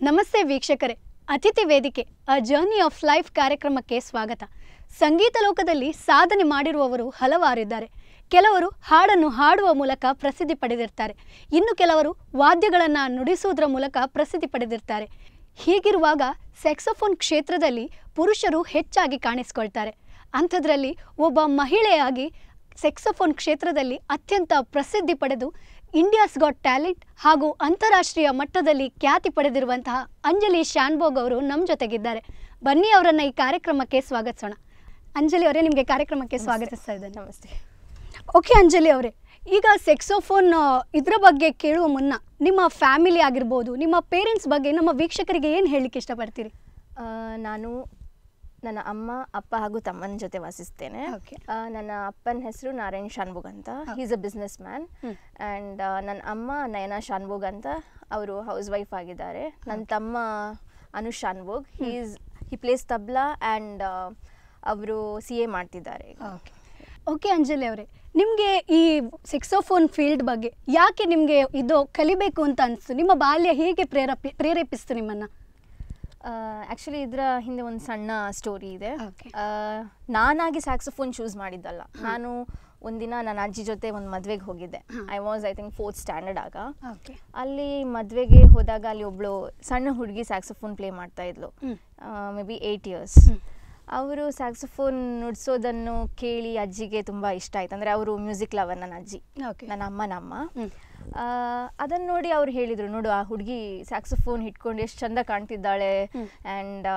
ನಮಸ್ತೆ ವೀಕ್ಷಕರೇ ಅತಿಥಿ ವೇದಿಕೆ ಅ ಜರ್ನಿ ಆಫ್ ಲೈಫ್ ಕಾರ್ಯಕ್ರಮಕ್ಕೆ ಸ್ವಾಗತ ಸಂಗೀತ ಲೋಕದಲ್ಲಿ ಸಾಧನೆ ಮಾಡಿರುವವರು ಹಲವಾರಿದ್ದಾರೆ ಕೆಲವರು ಹಾಡನ್ನು ಹಾಡುವ ಮೂಲಕ ಪ್ರಸಿದ್ಧಿ ಪಡೆದಿರ್ತಾರೆ ಇನ್ನು ಕೆಲವರು ವಾದ್ಯಗಳನ್ನು ನುಡಿಸುವುದರ ಮೂಲಕ ಪ್ರಸಿದ್ಧಿ ಪಡೆದಿರ್ತಾರೆ ಹೀಗಿರುವಾಗ ಸೆಕ್ಸೋಫೋನ್ ಕ್ಷೇತ್ರದಲ್ಲಿ ಪುರುಷರು ಹೆಚ್ಚಾಗಿ ಕಾಣಿಸಿಕೊಳ್ತಾರೆ ಅಂಥದ್ರಲ್ಲಿ ಒಬ್ಬ ಮಹಿಳೆಯಾಗಿ ಸೆಕ್ಸೋಫೋನ್ ಕ್ಷೇತ್ರದಲ್ಲಿ ಅತ್ಯಂತ ಪ್ರಸಿದ್ಧಿ ಪಡೆದು ಇಂಡಿಯಾಸ್ ಗಾಟ್ ಟ್ಯಾಲೆಂಟ್ ಹಾಗೂ ಅಂತಾರಾಷ್ಟ್ರೀಯ ಮಟ್ಟದಲ್ಲಿ ಖ್ಯಾತಿ ಪಡೆದಿರುವಂತಹ ಅಂಜಲಿ ಶಾನ್ಭೋಗ್ ಅವರು ನಮ್ಮ ಜೊತೆಗಿದ್ದಾರೆ ಬನ್ನಿ ಅವರನ್ನ ಈ ಕಾರ್ಯಕ್ರಮಕ್ಕೆ ಸ್ವಾಗತಿಸೋಣ ಅಂಜಲಿ ಅವರೇ ನಿಮಗೆ ಕಾರ್ಯಕ್ರಮಕ್ಕೆ ಸ್ವಾಗತಿಸ್ತಾ ಇದ್ದೇನೆ ನಮಸ್ತೆ ಓಕೆ ಅಂಜಲಿ ಅವರೇ ಈಗ ಸೆಕ್ಸೋಫೋನ್ ಇದ್ರ ಬಗ್ಗೆ ಕೇಳುವ ಮುನ್ನ ನಿಮ್ಮ ಫ್ಯಾಮಿಲಿ ಆಗಿರ್ಬೋದು ನಿಮ್ಮ ಪೇರೆಂಟ್ಸ್ ಬಗ್ಗೆ ನಮ್ಮ ವೀಕ್ಷಕರಿಗೆ ಏನು ಹೇಳಲಿಕ್ಕೆ ಇಷ್ಟಪಡ್ತೀರಿ ಆ, ನಾನು ನನ್ನ ಅಮ್ಮ ಅಪ್ಪ ಹಾಗೂ ತಮ್ಮನ ಜೊತೆ ವಾಸಿಸ್ತೇನೆ Okay. ಆ, ನನ್ನ ಅಪ್ಪನ ಹೆಸರು ನಾರಾಯಣ್ ಶಾನ್ಭೋಗ್ ಅಂತ is a businessman hmm. And ನನ್ನ ಅಮ್ಮ ನಯನಾ ಶಾನ್ಭೋಗ್ ಅಂತ ಅವರು ಹೌಸ್ ವೈಫ್ ಆಗಿದ್ದಾರೆ ನನ್ನ ತಮ್ಮ Anush Shanbhog he's he plays tabla and ಅವರು ಸಿ ಎ ಮಾಡ್ತಿದ್ದಾರೆ ಈಗ. ಓಕೆ ಅಂಜಲಿ ಅವರೇ ನಿಮಗೆ ಈ ಸೆಕ್ಸೋಫೋನ್ ಫೀಲ್ಡ್ ಬಗ್ಗೆ ಯಾಕೆ ನಿಮಗೆ ಇದು ಕಲಿಬೇಕು ಅಂತ ಅನಿಸ್ತು ನಿಮ್ಮ ಬಾಲ್ಯ ಹೇಗೆ ಪ್ರೇರೇಪಿ ಪ್ರೇರೇಪಿಸ್ತು ನಿಮ್ಮನ್ನು ಆ್ಯಕ್ಚುಲಿ ಇದರ ಹಿಂದೆ ಒಂದು ಸಣ್ಣ ಸ್ಟೋರಿ ಇದೆ Okay. ಆ, ನಾನಾಗಿ ಸ್ಯಾಕ್ಸೋಫೋನ್ ಚೂಸ್ ಮಾಡಿದ್ದಲ್ಲ ನಾನು ಒಂದಿನ ನನ್ನ ಅಜ್ಜಿ ಜೊತೆ ಒಂದು ಮದುವೆಗೆ ಹೋಗಿದ್ದೆ I was I think fourth standard ಆಗ ಓಕೆ ಅಲ್ಲಿ ಮದುವೆಗೆ ಹೋದಾಗ ಅಲ್ಲಿ ಒಬ್ಳು ಸಣ್ಣ ಹುಡುಗಿ ಸ್ಯಾಕ್ಸೋಫೋನ್ ಪ್ಲೇ ಮಾಡ್ತಾ ಇದ್ಲು hmm. Maybe eight years hmm. ಅವರು ಸ್ಯಾಕ್ಸೋಫೋನ್ ನುಡ್ಸೋದನ್ನು ಕೇಳಿ ಅಜ್ಜಿಗೆ ತುಂಬ ಇಷ್ಟ ಆಯ್ತು ಅಂದರೆ ಅವರು ಮ್ಯೂಸಿಕ್ ಲವರ್ ನನ್ನ ಅಜ್ಜಿ ಓಕೆ ನನ್ನ ಅಮ್ಮ ನಮ್ಮ ಹ್ಮ್. ಅದನ್ನು ನೋಡಿ ಅವ್ರು ಹೇಳಿದರು ನೋಡು ಆ ಹುಡುಗಿ ಸ್ಯಾಕ್ಸೋಫೋನ್ ಹಿಡ್ಕೊಂಡು ಎಷ್ಟು ಚಂದ ಕಾಣ್ತಿದ್ದಾಳೆ ಹ್ಮ್. ಆ್ಯಂಡ್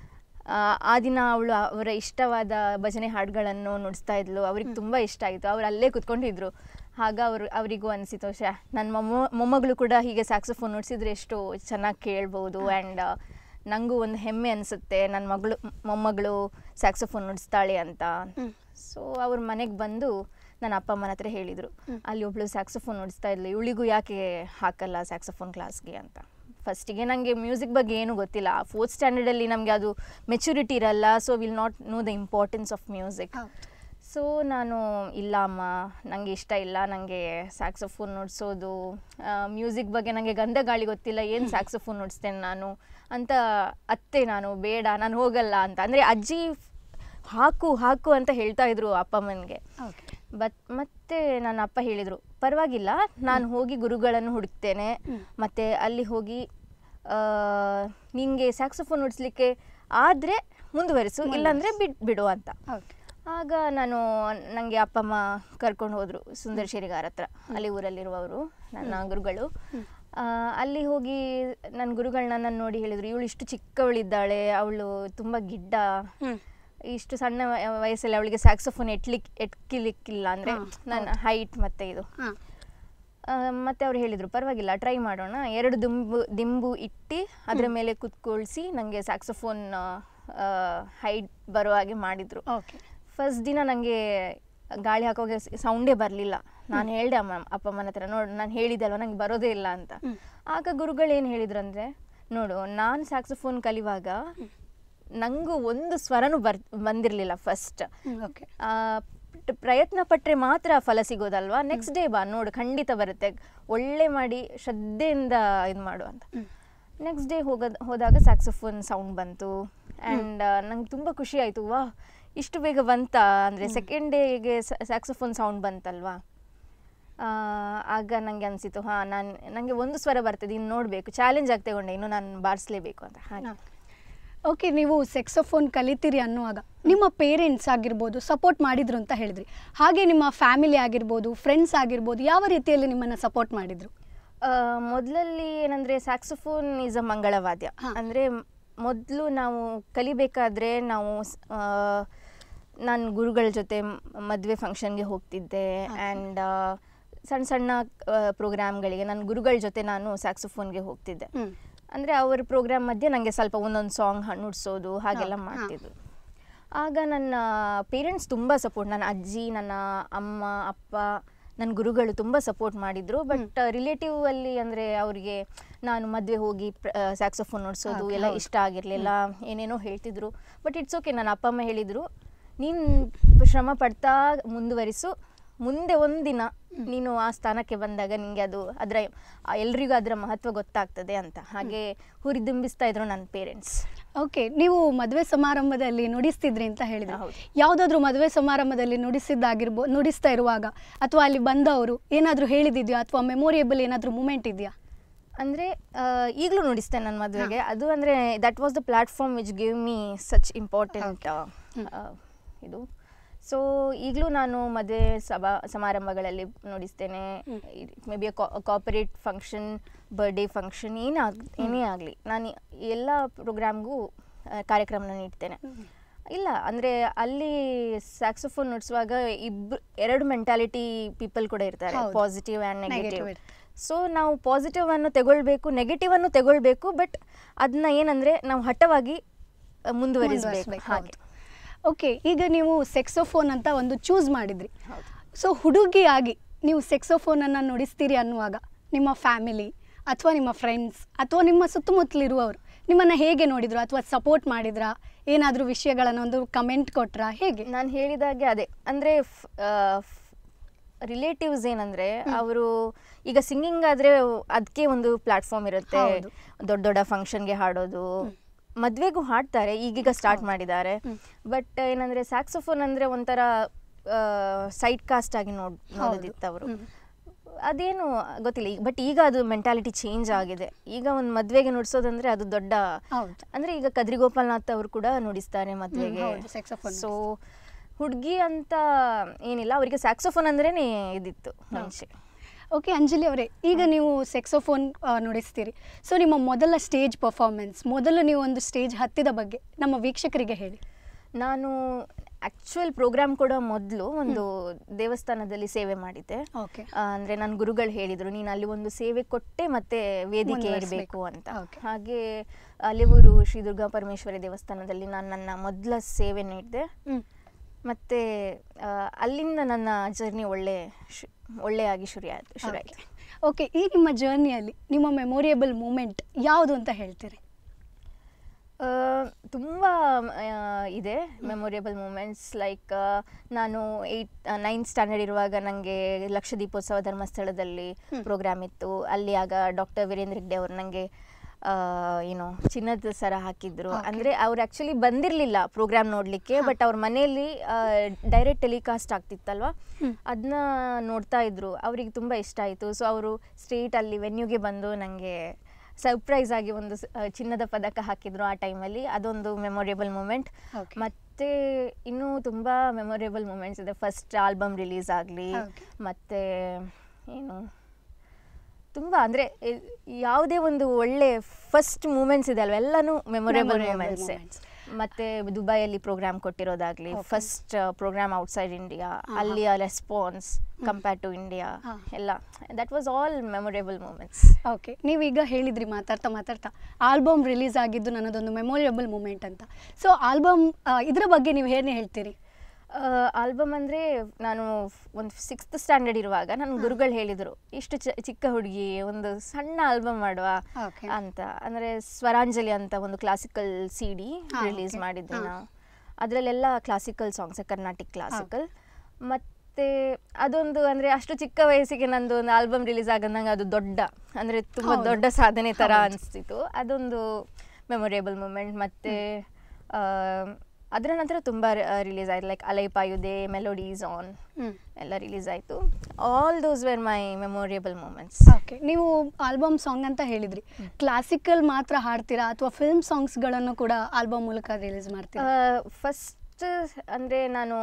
ಆ ದಿನ ಅವಳು ಅವರ ಇಷ್ಟವಾದ ಭಜನೆ ಹಾಡುಗಳನ್ನು ನುಡಿಸ್ತಾ ಇದ್ಲು ಅವ್ರಿಗೆ ತುಂಬ ಇಷ್ಟ ಆಯಿತು ಅವ್ರು ಅಲ್ಲೇ ಕುತ್ಕೊಂಡಿದ್ರು ಆಗ ಅವರು ಅವರಿಗೂ ಅನಿಸಿತು ಶ ನನ್ನ ಮೊಮ್ಮ ಮೊಮ್ಮಗಳು ಕೂಡ ಹೀಗೆ ಸ್ಯಾಕ್ಸೋಫೋನ್ ನುಡಿಸಿದ್ರೆ ಎಷ್ಟು ಚೆನ್ನಾಗಿ ಕೇಳ್ಬೋದು ಆ್ಯಂಡ್ ನನಗೂ ಒಂದು ಹೆಮ್ಮೆ ಅನಿಸುತ್ತೆ ನನ್ನ ಮಗಳು ಮೊಮ್ಮಗಳು ಸ್ಯಾಕ್ಸೋಫೋನ್ ನುಡಿಸ್ತಾಳೆ ಅಂತ ಹ್ಮ್. ಸೊ ಅವ್ರ ಮನೆಗೆ ಬಂದು ನನ್ನ ಅಪ್ಪ ಅಮ್ಮನ ಹತ್ರ ಹೇಳಿದರು ಅಲ್ಲಿ ಒಬ್ಳು ಸ್ಯಾಕ್ಸೋಫೋನ್ ನುಡಿಸ್ತಾ ಇದ್ಲು ಇವಳಿಗೂ ಯಾಕೆ ಹಾಕಲ್ಲ ಸ್ಯಾಕ್ಸೋಫೋನ್ ಕ್ಲಾಸ್ಗೆ ಅಂತ ಫಸ್ಟಿಗೆ ನನಗೆ ಮ್ಯೂಸಿಕ್ ಬಗ್ಗೆ ಏನೂ ಗೊತ್ತಿಲ್ಲ ಫೋರ್ತ್ ಸ್ಟ್ಯಾಂಡರ್ಡಲ್ಲಿ ನಮಗೆ ಅದು ಮೆಚುರಿಟಿ ಇರಲ್ಲ so will not know the importance of music so ನಾನು ಇಲ್ಲ ಅಮ್ಮ ನನಗೆ ಇಷ್ಟ ಇಲ್ಲ ನನಗೆ ಸ್ಯಾಕ್ಸೋಫೋನ್ ನುಡಿಸೋದು ಮ್ಯೂಸಿಕ್ ಬಗ್ಗೆ ನನಗೆ ಗಂಧ ಗಾಳಿ ಗೊತ್ತಿಲ್ಲ ಏನು ಸ್ಯಾಕ್ಸೋಫೋನ್ ನುಡಿಸ್ತೇನೆ ನಾನು ಅಂತ ಅತ್ತೆ ನಾನು ಬೇಡ ನಾನು ಹೋಗಲ್ಲ ಅಂತ ಅಂದರೆ ಅಜ್ಜಿ ಹಾಕು ಹಾಕು ಅಂತ ಹೇಳ್ತಾ ಇದ್ರು ಅಪ್ಪ ಅಮ್ಮನಿಗೆ ಓಕೆ ಬಟ್ ಮತ್ತೆ ನನ್ನ ಅಪ್ಪ ಹೇಳಿದರು ಪರವಾಗಿಲ್ಲ ನಾನು ಹೋಗಿ ಗುರುಗಳನ್ನು ಹುಡುಕ್ತೇನೆ ಮತ್ತು ಅಲ್ಲಿ ಹೋಗಿ ನಿಮಗೆ ಸ್ಯಾಕ್ಸೋಫೋನ್ ನುಡಿಸ್ಲಿಕ್ಕೆ ಆದರೆ ಮುಂದುವರಿಸು ಇಲ್ಲಾಂದರೆ ಬಿಡ್ ಬಿಡು ಅಂತ ಓಕೆ ಆಗ ನಾನು ನನಗೆ ಅಪ್ಪ ಅಮ್ಮ ಕರ್ಕೊಂಡು ಹೋದರು ಸುಂದರ್ ಶೇರಿಗಾರ ಹತ್ರ ಅಲ್ಲಿ ಊರಲ್ಲಿರುವವರು ನನ್ನ ಗುರುಗಳು ಆ, ಅಲ್ಲಿ ಹೋಗಿ ನನ್ನ ಗುರುಗಳು ನನ್ನನ್ನು ನೋಡಿ ಹೇಳಿದರು ಇವಳು ಇಷ್ಟು ಚಿಕ್ಕವಳಿದ್ದಾಳೆ ಅವಳು ತುಂಬ ಗಿಡ್ಡ ಹ್ಮ್. ಇಷ್ಟು ಸಣ್ಣ ವ- ವಯಸ್ಸಲ್ಲಿ ಅವಳಿಗೆ ಸ್ಯಾಕ್ಸೋಫೋನ್ ಎಟ್ಲಿಕ್ ಎಟ್ಕಿಲಿಕ್ಕಿಲ್ಲ ಅಂದರೆ ಹಾ, ನನ್ನ ಹೈಟ್ ಮತ್ತು ಇದು ಹಾಂ ಆ, ಮತ್ತೆ ಅವ್ರು ಹೇಳಿದರು ಪರವಾಗಿಲ್ಲ ಟ್ರೈ ಮಾಡೋಣ ಎರಡು ದಿಂಬು ದಿಂಬು ಇಟ್ಟು ಅದರ ಮೇಲೆ ಕುತ್ಕೊಳ್ಸಿ ನನಗೆ ಸ್ಯಾಕ್ಸೋಫೋನ್ ಹೈಟ್ ಬರೋ ಹಾಗೆ ಮಾಡಿದರು ಓಕೆ ಫಸ್ಟ್ ದಿನ ನನಗೆ ಗಾಳಿ ಹಾಕೋಗೆ ಸೌಂಡೇ ಬರಲಿಲ್ಲ ನಾನು ಹೇಳಿದೆ ಅಮ್ಮ ಅಪ್ಪ ಅಮ್ಮನ ಹತ್ರ ನೋಡು ನಾನು ಹೇಳಿದೆ ಅಲ್ವಾ ನಂಗೆ ಬರೋದೇ ಇಲ್ಲ ಅಂತ ಹ್ಮ್. ಆಗ ಗುರುಗಳು ಏನು ಹೇಳಿದ್ರು ಅಂದರೆ ನೋಡು ನಾನು ಸ್ಯಾಕ್ಸೋಫೋನ್ ಕಲಿವಾಗ ನನಗೂ ಒಂದು ಸ್ವರನೂ ಬರ್ ಬಂದಿರಲಿಲ್ಲ ಫಸ್ಟ್ ಓಕೆ ಪ್ರಯತ್ನ ಪಟ್ಟರೆ ಮಾತ್ರ ಫಲ ಸಿಗೋದಲ್ವಾ ನೆಕ್ಸ್ಟ್ ಡೇ ಬಾ ನೋಡು ಖಂಡಿತ ಬರುತ್ತೆ ಒಳ್ಳೆ ಮಾಡಿ ಶ್ರದ್ಧೆಯಿಂದ ಇದು ಮಾಡು ಅಂತ ನೆಕ್ಸ್ಟ್ ಡೇ ಹೋಗೋದು ಹೋದಾಗ ಸ್ಯಾಕ್ಸೋಫೋನ್ ಸೌಂಡ್ ಬಂತು ಆ್ಯಂಡ್ ನಂಗೆ ತುಂಬ ಖುಷಿ ಆಯಿತು ವಾ ಇಷ್ಟು ಬೇಗ ಬಂತ ಅಂದರೆ ಸೆಕೆಂಡ್ ಡೇಗೆ ಸ್ಯಾಕ್ಸೋಫೋನ್ ಸೌಂಡ್ ಬಂತಲ್ವಾ ಆ, ಆಗ ನನಗೆ ಅನಿಸಿತು ಹಾಂ ನಾನು ನನಗೆ ಒಂದು ಸ್ವರ ಬರ್ತದೆ ಇನ್ನು ನೋಡಬೇಕು ಚಾಲೆಂಜ್ ಆಗಿ ತಗೊಂಡೆ ಇನ್ನು ನಾನು ಬಾರಿಸಲೇಬೇಕು ಅಂತ ಹಾಗೆ ಓಕೆ ನೀವು ಸೆಕ್ಸೋಫೋನ್ ಕಲಿತೀರಿ ಅನ್ನುವಾಗ ನಿಮ್ಮ ಪೇರೆಂಟ್ಸ್ ಆಗಿರ್ಬೋದು ಸಪೋರ್ಟ್ ಮಾಡಿದ್ರು ಅಂತ ಹೇಳಿದ್ರಿ ಹಾಗೆ ನಿಮ್ಮ ಫ್ಯಾಮಿಲಿ ಆಗಿರ್ಬೋದು ಫ್ರೆಂಡ್ಸ್ ಆಗಿರ್ಬೋದು ಯಾವ ರೀತಿಯಲ್ಲಿ ನಿಮ್ಮನ್ನು ಸಪೋರ್ಟ್ ಮಾಡಿದ್ರು ಮೊದಲಲ್ಲಿ ಏನಂದರೆ ಸ್ಯಾಕ್ಸೋಫೋನ್ ಈಸ್ ಅ ಮಂಗಳವಾದ್ಯ ಹಾ. ಅಂದರೆ ಮೊದಲು ನಾವು ಕಲಿಬೇಕಾದ್ರೆ ನಾವು ನಾನು ಗುರುಗಳ ಜೊತೆ ಮದುವೆ ಫಂಕ್ಷನ್ಗೆ ಹೋಗ್ತಿದ್ದೆ ಆ್ಯಂಡ್ ಸಣ್ಣ ಸಣ್ಣ ಪ್ರೋಗ್ರಾಮ್ಗಳಿಗೆ ನನ್ನ ಗುರುಗಳ ಜೊತೆ ನಾನು ಸ್ಯಾಕ್ಸೋಫೋನ್ಗೆ ಹೋಗ್ತಿದ್ದೆ ಹ್ಮ್. ಅಂದರೆ ಅವ್ರ ಪ್ರೋಗ್ರಾಮ್ ಮಧ್ಯೆ ನನಗೆ ಸ್ವಲ್ಪ ಒಂದೊಂದು ಸಾಂಗ್ ನುಡ್ಸೋದು ಹಾಗೆಲ್ಲ ಹಾ, ಹಾ. ಮಾಡ್ತಿದ್ರು ಆಗ ನನ್ನ ಪೇರೆಂಟ್ಸ್ ತುಂಬ ಸಪೋರ್ಟ್ ನನ್ನ ಅಜ್ಜಿ ನನ್ನ ಅಮ್ಮ ಅಪ್ಪ ನನ್ನ ಗುರುಗಳು ತುಂಬ ಸಪೋರ್ಟ್ ಮಾಡಿದರು ಬಟ್ ರಿಲೇಟಿವ್ ಅಲ್ಲಿ ಅಂದರೆ ಅವರಿಗೆ ನಾನು ಮದುವೆ ಹೋಗಿ ಸ್ಯಾಕ್ಸೋಫೋನ್ ನುಡ್ಸೋದು Okay, ಎಲ್ಲ ಹೌದು. ಇಷ್ಟ ಆಗಿರಲಿಲ್ಲ ಏನೇನೋ ಹೇಳ್ತಿದ್ರು ಬಟ್ ಇಟ್ಸ್ ಓಕೆ ನನ್ನ ಅಪ್ಪ ಅಮ್ಮ ಹೇಳಿದರು ನೀನು ಶ್ರಮ ಪಡ್ತಾ ಮುಂದುವರಿಸು ಮುಂದೆ ಒಂದಿನ ನೀನು ಆ ಸ್ಥಾನಕ್ಕೆ ಬಂದಾಗ ನಿಂಗೆ ಅದು ಅದರ ಎಲ್ರಿಗೂ ಅದರ ಮಹತ್ವ ಗೊತ್ತಾಗ್ತದೆ ಅಂತ ಹಾಗೆ ಹುರಿದುಂಬಿಸ್ತಾ ಇದ್ರು ನನ್ನ ಪೇರೆಂಟ್ಸ್ ಓಕೆ ನೀವು ಮದುವೆ ಸಮಾರಂಭದಲ್ಲಿ ನುಡಿಸ್ತಿದ್ರಿ ಅಂತ ಹೇಳಿದ್ರೆ ಹೌದು. ಯಾವುದಾದ್ರೂ ಮದುವೆ ಸಮಾರಂಭದಲ್ಲಿ ನುಡಿಸಿದ್ದಾಗಿರ್ಬೋದು ನುಡಿಸ್ತಾ ಇರುವಾಗ ಅಥವಾ ಅಲ್ಲಿ ಬಂದವರು ಏನಾದರೂ ಹೇಳಿದಿದೆಯಾ ಅಥವಾ ಮೆಮೊರಿಯಬಲ್ ಏನಾದರೂ ಮೂಮೆಂಟ್ ಇದೆಯಾ ಅಂದರೆ ಈಗಲೂ ನುಡಿಸ್ತೇನೆ ನನ್ನ ಮದುವೆಗೆ ಅದು ಅಂದರೆ that was the platform which give me such important ಇದು ಸೊ ಈಗಲೂ ನಾನು ಮದುವೆ ಸಭಾ ಸಮಾರಂಭಗಳಲ್ಲಿ ನುಡಿಸ್ತೇನೆ maybe corporate function birthday function ಏನಾಗ್ ಏನೇ ಆಗಲಿ ನಾನು ಎಲ್ಲ ಪ್ರೋಗ್ರಾಮ್ಗೂ ಕಾರ್ಯಕ್ರಮನ ನೀಡ್ತೇನೆ ಇಲ್ಲ ಅಂದರೆ ಅಲ್ಲಿ ಸ್ಯಾಕ್ಸೋಫೋನ್ ನುಡಿಸುವಾಗ ಇಬ್ಬರು ಎರಡು ಮೆಂಟಾಲಿಟಿ ಪೀಪಲ್ ಕೂಡ ಇರ್ತಾರೆ ಹೌದು. ಪಾಸಿಟಿವ್ ಆ್ಯಂಡ್ Negative ನೆಗೆಟಿವ್ ಇರುತ್ತೆ. ಸೊ ನಾವು ಪಾಸಿಟಿವ್ ಅನ್ನು ತಗೊಳ್ಬೇಕು ನೆಗೆಟಿವ್ ಅನ್ನು ತಗೊಳ್ಬೇಕು ಬಟ್ ಅದನ್ನ ಏನಂದ್ರೆ ನಾವು ಹಠವಾಗಿ ಆ, ಮುಂದುವರಿಸಬೇಕು ಮುಂದುವರಿಸ್ಬೇಕು, ಹಾಗೆ ಓಕೆ ಈಗ ನೀವು ಸೆಕ್ಸೋಫೋನ್ ಅಂತ ಒಂದು ಚೂಸ್ ಮಾಡಿದ್ರಿ ಹೌದು. ಸೊ ಹುಡುಗಿಯಾಗಿ ನೀವು ಸೆಕ್ಸೋಫೋನನ್ನು ನುಡಿಸ್ತೀರಿ ಅನ್ನುವಾಗ ನಿಮ್ಮ ಫ್ಯಾಮಿಲಿ ಅಥವಾ ನಿಮ್ಮ ಫ್ರೆಂಡ್ಸ್ ಅಥವಾ ನಿಮ್ಮ ಸುತ್ತಮುತ್ತಲಿರುವವರು ನಿಮ್ಮನ್ನು ಹೇಗೆ ನೋಡಿದ್ರು ಅಥವಾ ಸಪೋರ್ಟ್ ಮಾಡಿದ್ರಾ ಏನಾದರೂ ವಿಷಯಗಳನ್ನು ಒಂದು ಕಮೆಂಟ್ ಕೊಟ್ರಾ ಹೇಗೆ ನಾನು ಹೇಳಿದಾಗೆ ಅದೇ ಅಂದ್ರೆ ರಿಲೇಟಿವ್ಸ್ ಏನಂದ್ರೆ ಅವರು ಈಗ ಸಿಂಗಿಂಗ್ ಆದ್ರೆ ಅದಕ್ಕೆ ಒಂದು ಪ್ಲಾಟ್ಫಾರ್ಮ್ ಇರುತ್ತೆ ಹೌದು. ದೊಡ್ಡ ದೊಡ್ಡ ಫಂಕ್ಷನ್ಗೆ ಹಾಡೋದು ಮದ್ವೆಗೂ ಹಾಡ್ತಾರೆ ಈಗೀಗ ಸ್ಟಾರ್ಟ್ ಮಾಡಿದ್ದಾರೆ ಹ್ಮ್. ಬಟ್ ಏನಂದ್ರೆ ಸ್ಯಾಕ್ಸೋಫೋನ್ ಅಂದ್ರೆ ಒಂಥರ ಸೈಡ್ ಕಾಸ್ಟ್ ಆಗಿ ನೋಡ್ ಹೌದು. ನೋಡೋದಿತ್ತು ಅವರು ಹ್ಮ್. ಅದೇನು ಗೊತ್ತಿಲ್ಲ ಬಟ್ ಈಗ ಅದು ಮೆಂಟಾಲಿಟಿ ಚೇಂಜ್ ಆಗಿದೆ ಈಗ ಒಂದು ಮದ್ವೆಗೆ ನುಡಿಸೋದಂದ್ರೆ ಅದು ದೊಡ್ಡ ಹೌದು. ಅಂದ್ರೆ ಈಗ ಕದ್ರಿ ಗೋಪಾಲ್ನಾಥ್ ಅವರು ಕೂಡ ನುಡಿಸ್ತಾರೆ ಮದ್ವೆಗೆ ಹೌದು, saxophone ಸೊ ಹುಡುಗಿ ಅಂತ ಏನಿಲ್ಲ ಅವರಿಗೆ ಸ್ಯಾಕ್ಸೋಫೋನ್ ಅಂದ್ರೇನೆ ಇದಿತ್ತು ಮುಂಚೆ ಓಕೆ ಅಂಜಲಿ ಅವರೇ ಈಗ ನೀವು ಸೆಕ್ಸೋಫೋನ್ ನುಡಿಸ್ತೀರಿ ಸೊ ನಿಮ್ಮ ಮೊದಲ ಸ್ಟೇಜ್ ಪರ್ಫಾರ್ಮೆನ್ಸ್ ಮೊದಲು ನೀವು ಒಂದು ಸ್ಟೇಜ್ ಹತ್ತಿದ ಬಗ್ಗೆ ನಮ್ಮ ವೀಕ್ಷಕರಿಗೆ ಹೇಳಿ ನಾನು ಆಕ್ಚುಯಲ್ ಪ್ರೋಗ್ರಾಮ್ ಕೂಡ ಮೊದಲು ಒಂದು ದೇವಸ್ಥಾನದಲ್ಲಿ ಸೇವೆ ಮಾಡಿದ್ದೆ ಓಕೆ ಆ, ಅಂದ್ರೆ ನನ್ನ ಗುರುಗಳು ಹೇಳಿದ್ರು ನೀನು ಅಲ್ಲಿ ಒಂದು ಸೇವೆ ಕೊಟ್ಟೆ ಮತ್ತೆ ವೇದಿಕೆ ಮುಂದುವರಿಸ್ಬೇಕು. ಇರಬೇಕು ಅಂತ Okay. ಹಾಗೆ ಅಲಿವೂರು ಶ್ರೀ ದುರ್ಗಾ ಪರಮೇಶ್ವರಿ ದೇವಸ್ಥಾನದಲ್ಲಿ ನಾನು ನನ್ನ ಮೊದಲ ಸೇವೆ ನೀಡಿದೆ ಹ್ಮ್ ಮತ್ತೆ ಆ, ಅಲ್ಲಿಂದ ನನ್ನ ಜರ್ನಿ ಒಳ್ಳೆ ಶು- ಒಳ್ಳೆಯಾಗಿ ಶುರು ಆಯ್ತು ಶುರು ಆಯ್ತು ಓಕೆ ಈ ನಿಮ್ಮ ಜರ್ನಿಯಲ್ಲಿ ನಿಮ್ಮ ಮೆಮೊರಿಯಬಲ್ ಮೂಮೆಂಟ್ ಯಾವುದು ಅಂತ ಹೇಳ್ತೀರಿ ಆ, ತುಂಬ ಆ, ಇದೆ ಮೆಮೊರಿಯಬಲ್ ಮೂಮೆಂಟ್ಸ್ ಲೈಕ್ ನಾನು ಏಯ್ಟ್ ನೈನ್ತ್ ಸ್ಟ್ಯಾಂಡರ್ಡ್ ಇರುವಾಗ ನನಗೆ ಲಕ್ಷದೀಪೋತ್ಸವ ಧರ್ಮಸ್ಥಳದಲ್ಲಿ ಪ್ರೋಗ್ರಾಮ್ ಇತ್ತು ಅಲ್ಲಿ ಆಗ ಡಾಕ್ಟರ್ ವೀರೇಂದ್ರ ಹೆಗ್ಡೆ ಅವರು ನನಗೆ ಏನು ಚಿನ್ನದ ಸರ ಹಾಕಿದ್ರು Okay. ಅಂದರೆ ಅವ್ರು ಆ್ಯಕ್ಚುಲಿ ಬಂದಿರಲಿಲ್ಲ ಪ್ರೋಗ್ರಾಮ್ ನೋಡಲಿಕ್ಕೆ ಬಟ್ ಅವ್ರ ಮನೆಯಲ್ಲಿ ಡೈರೆಕ್ಟ್ ಟೆಲಿಕಾಸ್ಟ್ ಆಗ್ತಿತ್ತಲ್ವ ಹ್ಮ್. ಅದನ್ನ ನೋಡ್ತಾ ಇದ್ರು ಅವರಿಗೆ ತುಂಬ ಇಷ್ಟ ಆಯಿತು ಸೊ ಅವರು ಸ್ಟ್ರೇಟ್ ಅಲ್ಲಿ ವೆನ್ಯೂಗೆ ಬಂದು ನನಗೆ ಸರ್ಪ್ರೈಸ್ ಆಗಿ ಒಂದು ಸ- ಆ, ಚಿನ್ನದ ಪದಕ ಹಾಕಿದ್ರು ಆ ಟೈಮಲ್ಲಿ ಅದೊಂದು ಮೆಮೊರೇಬಲ್ ಮೂಮೆಂಟ್ Okay. ಮತ್ತೆ ಇನ್ನೂ ತುಂಬ ಮೆಮೊರೇಬಲ್ ಮೂಮೆಂಟ್ಸ್ ಇದೆ ಫಸ್ಟ್ ಆಲ್ಬಮ್ ರಿಲೀಸ್ ಆಗಲಿ Okay. ಮತ್ತೆ ಏನು ತುಂಬ ಅಂದರೆ ಯಾವುದೇ ಒಂದು ಒಳ್ಳೆ ಫಸ್ಟ್ ಮೂಮೆಂಟ್ಸ್ ಇದೆ ಅಲ್ವ ಎಲ್ಲನೂ ಮೆಮೊರೇಬಲ್ Memorable ಮೂಮೆಂಟ್ಸ್ moments. ಮತ್ತೆ ದುಬೈಯಲ್ಲಿ ಪ್ರೋಗ್ರಾಮ್ ಕೊಟ್ಟಿರೋದಾಗ್ಲಿ Okay. First program outside India ಹಾ, ಅಲ್ಲಿಯ ರೆಸ್ಪಾನ್ಸ್ ಕಂಪೇರ್ ಟು ಇಂಡಿಯಾ ಹಾ. ಎಲ್ಲ that was all memorable moments okay ನೀವೀಗ ಹೇಳಿದ್ರಿ ಮಾತಾಡ್ತಾ ಮಾತಾಡ್ತಾ ಆಲ್ಬಮ್ ರಿಲೀಸ್ ಆಗಿದ್ದು ನನ್ನದೊಂದು ಮೆಮೊರಿಯಬಲ್ ಮೂಮೆಂಟ್ ಅಂತ ಸೊ ಆಲ್ಬಮ್ ಇದ್ರ ಬಗ್ಗೆ ನೀವು ಏನೇ ಹೇಳ್ತೀರಿ ಆಲ್ಬಮ್ ಅಂದರೆ ನಾನು ಒಂದು ಸಿಕ್ಸ್ತ್ ಸ್ಟ್ಯಾಂಡರ್ಡ್ ಇರುವಾಗ ನನ್ನ ಗುರುಗಳು ಹೇಳಿದರು ಇಷ್ಟು ಚ ಚಿಕ್ಕ ಹುಡುಗಿ ಒಂದು ಸಣ್ಣ ಆಲ್ಬಮ್ ಮಾಡುವ Okay. ಅಂತ ಅಂದರೆ ಸ್ವರಾಂಜಲಿ ಅಂತ ಒಂದು ಕ್ಲಾಸಿಕಲ್ ಸಿ ಡಿ ಹಾ, ರಿಲೀಸ್ okay. ಮಾಡಿದ್ವಿ ಹಾ. ನಾವು ಅದರಲ್ಲೆಲ್ಲ ಕ್ಲಾಸಿಕಲ್ ಸಾಂಗ್ಸ್ ಕರ್ನಾಟಿಕ್ ಕ್ಲಾಸಿಕಲ್ ಮತ್ತೆ ಅದೊಂದು ಅಂದರೆ ಅಷ್ಟು ಚಿಕ್ಕ ವಯಸ್ಸಿಗೆ ನಂದು ಒಂದು ಆಲ್ಬಮ್ ರಿಲೀಸ್ ಆಗೋದು ನಂಗೆ ಅದು ದೊಡ್ಡ ಅಂದರೆ ತುಂಬ ಹೌದು. ದೊಡ್ಡ ಸಾಧನೆ ಥರ ಹೌದು. ಅನಿಸ್ತಿತ್ತು ಅದೊಂದು ಮೆಮೊರೇಬಲ್ ಮೂಮೆಂಟ್ ಮತ್ತೆ ಆ, ಅದರ ನಂತರ ತುಂಬ ರಿಲೀಸ್ ಆಯ್ತು like Alaipayuthe melodies on hmm ಎಲ್ಲ ರಿಲೀಸ್ ಆಯಿತು all those were my memorable moments okay ನೀವು ಆಲ್ಬಮ್ ಸಾಂಗ್ ಅಂತ ಹೇಳಿದ್ರಿ ಕ್ಲಾಸಿಕಲ್ ಮಾತ್ರ ಹಾಡ್ತೀರಾ ಅಥವಾ ಫಿಲ್ಮ್ ಸಾಂಗ್ಸ್ಗಳನ್ನು ಕೂಡ ಆಲ್ಬಮ್ ಮೂಲಕ ರಿಲೀಸ್ ಮಾಡ್ತೀರಾ ಫಸ್ಟ್ ಅಂದರೆ ನಾನು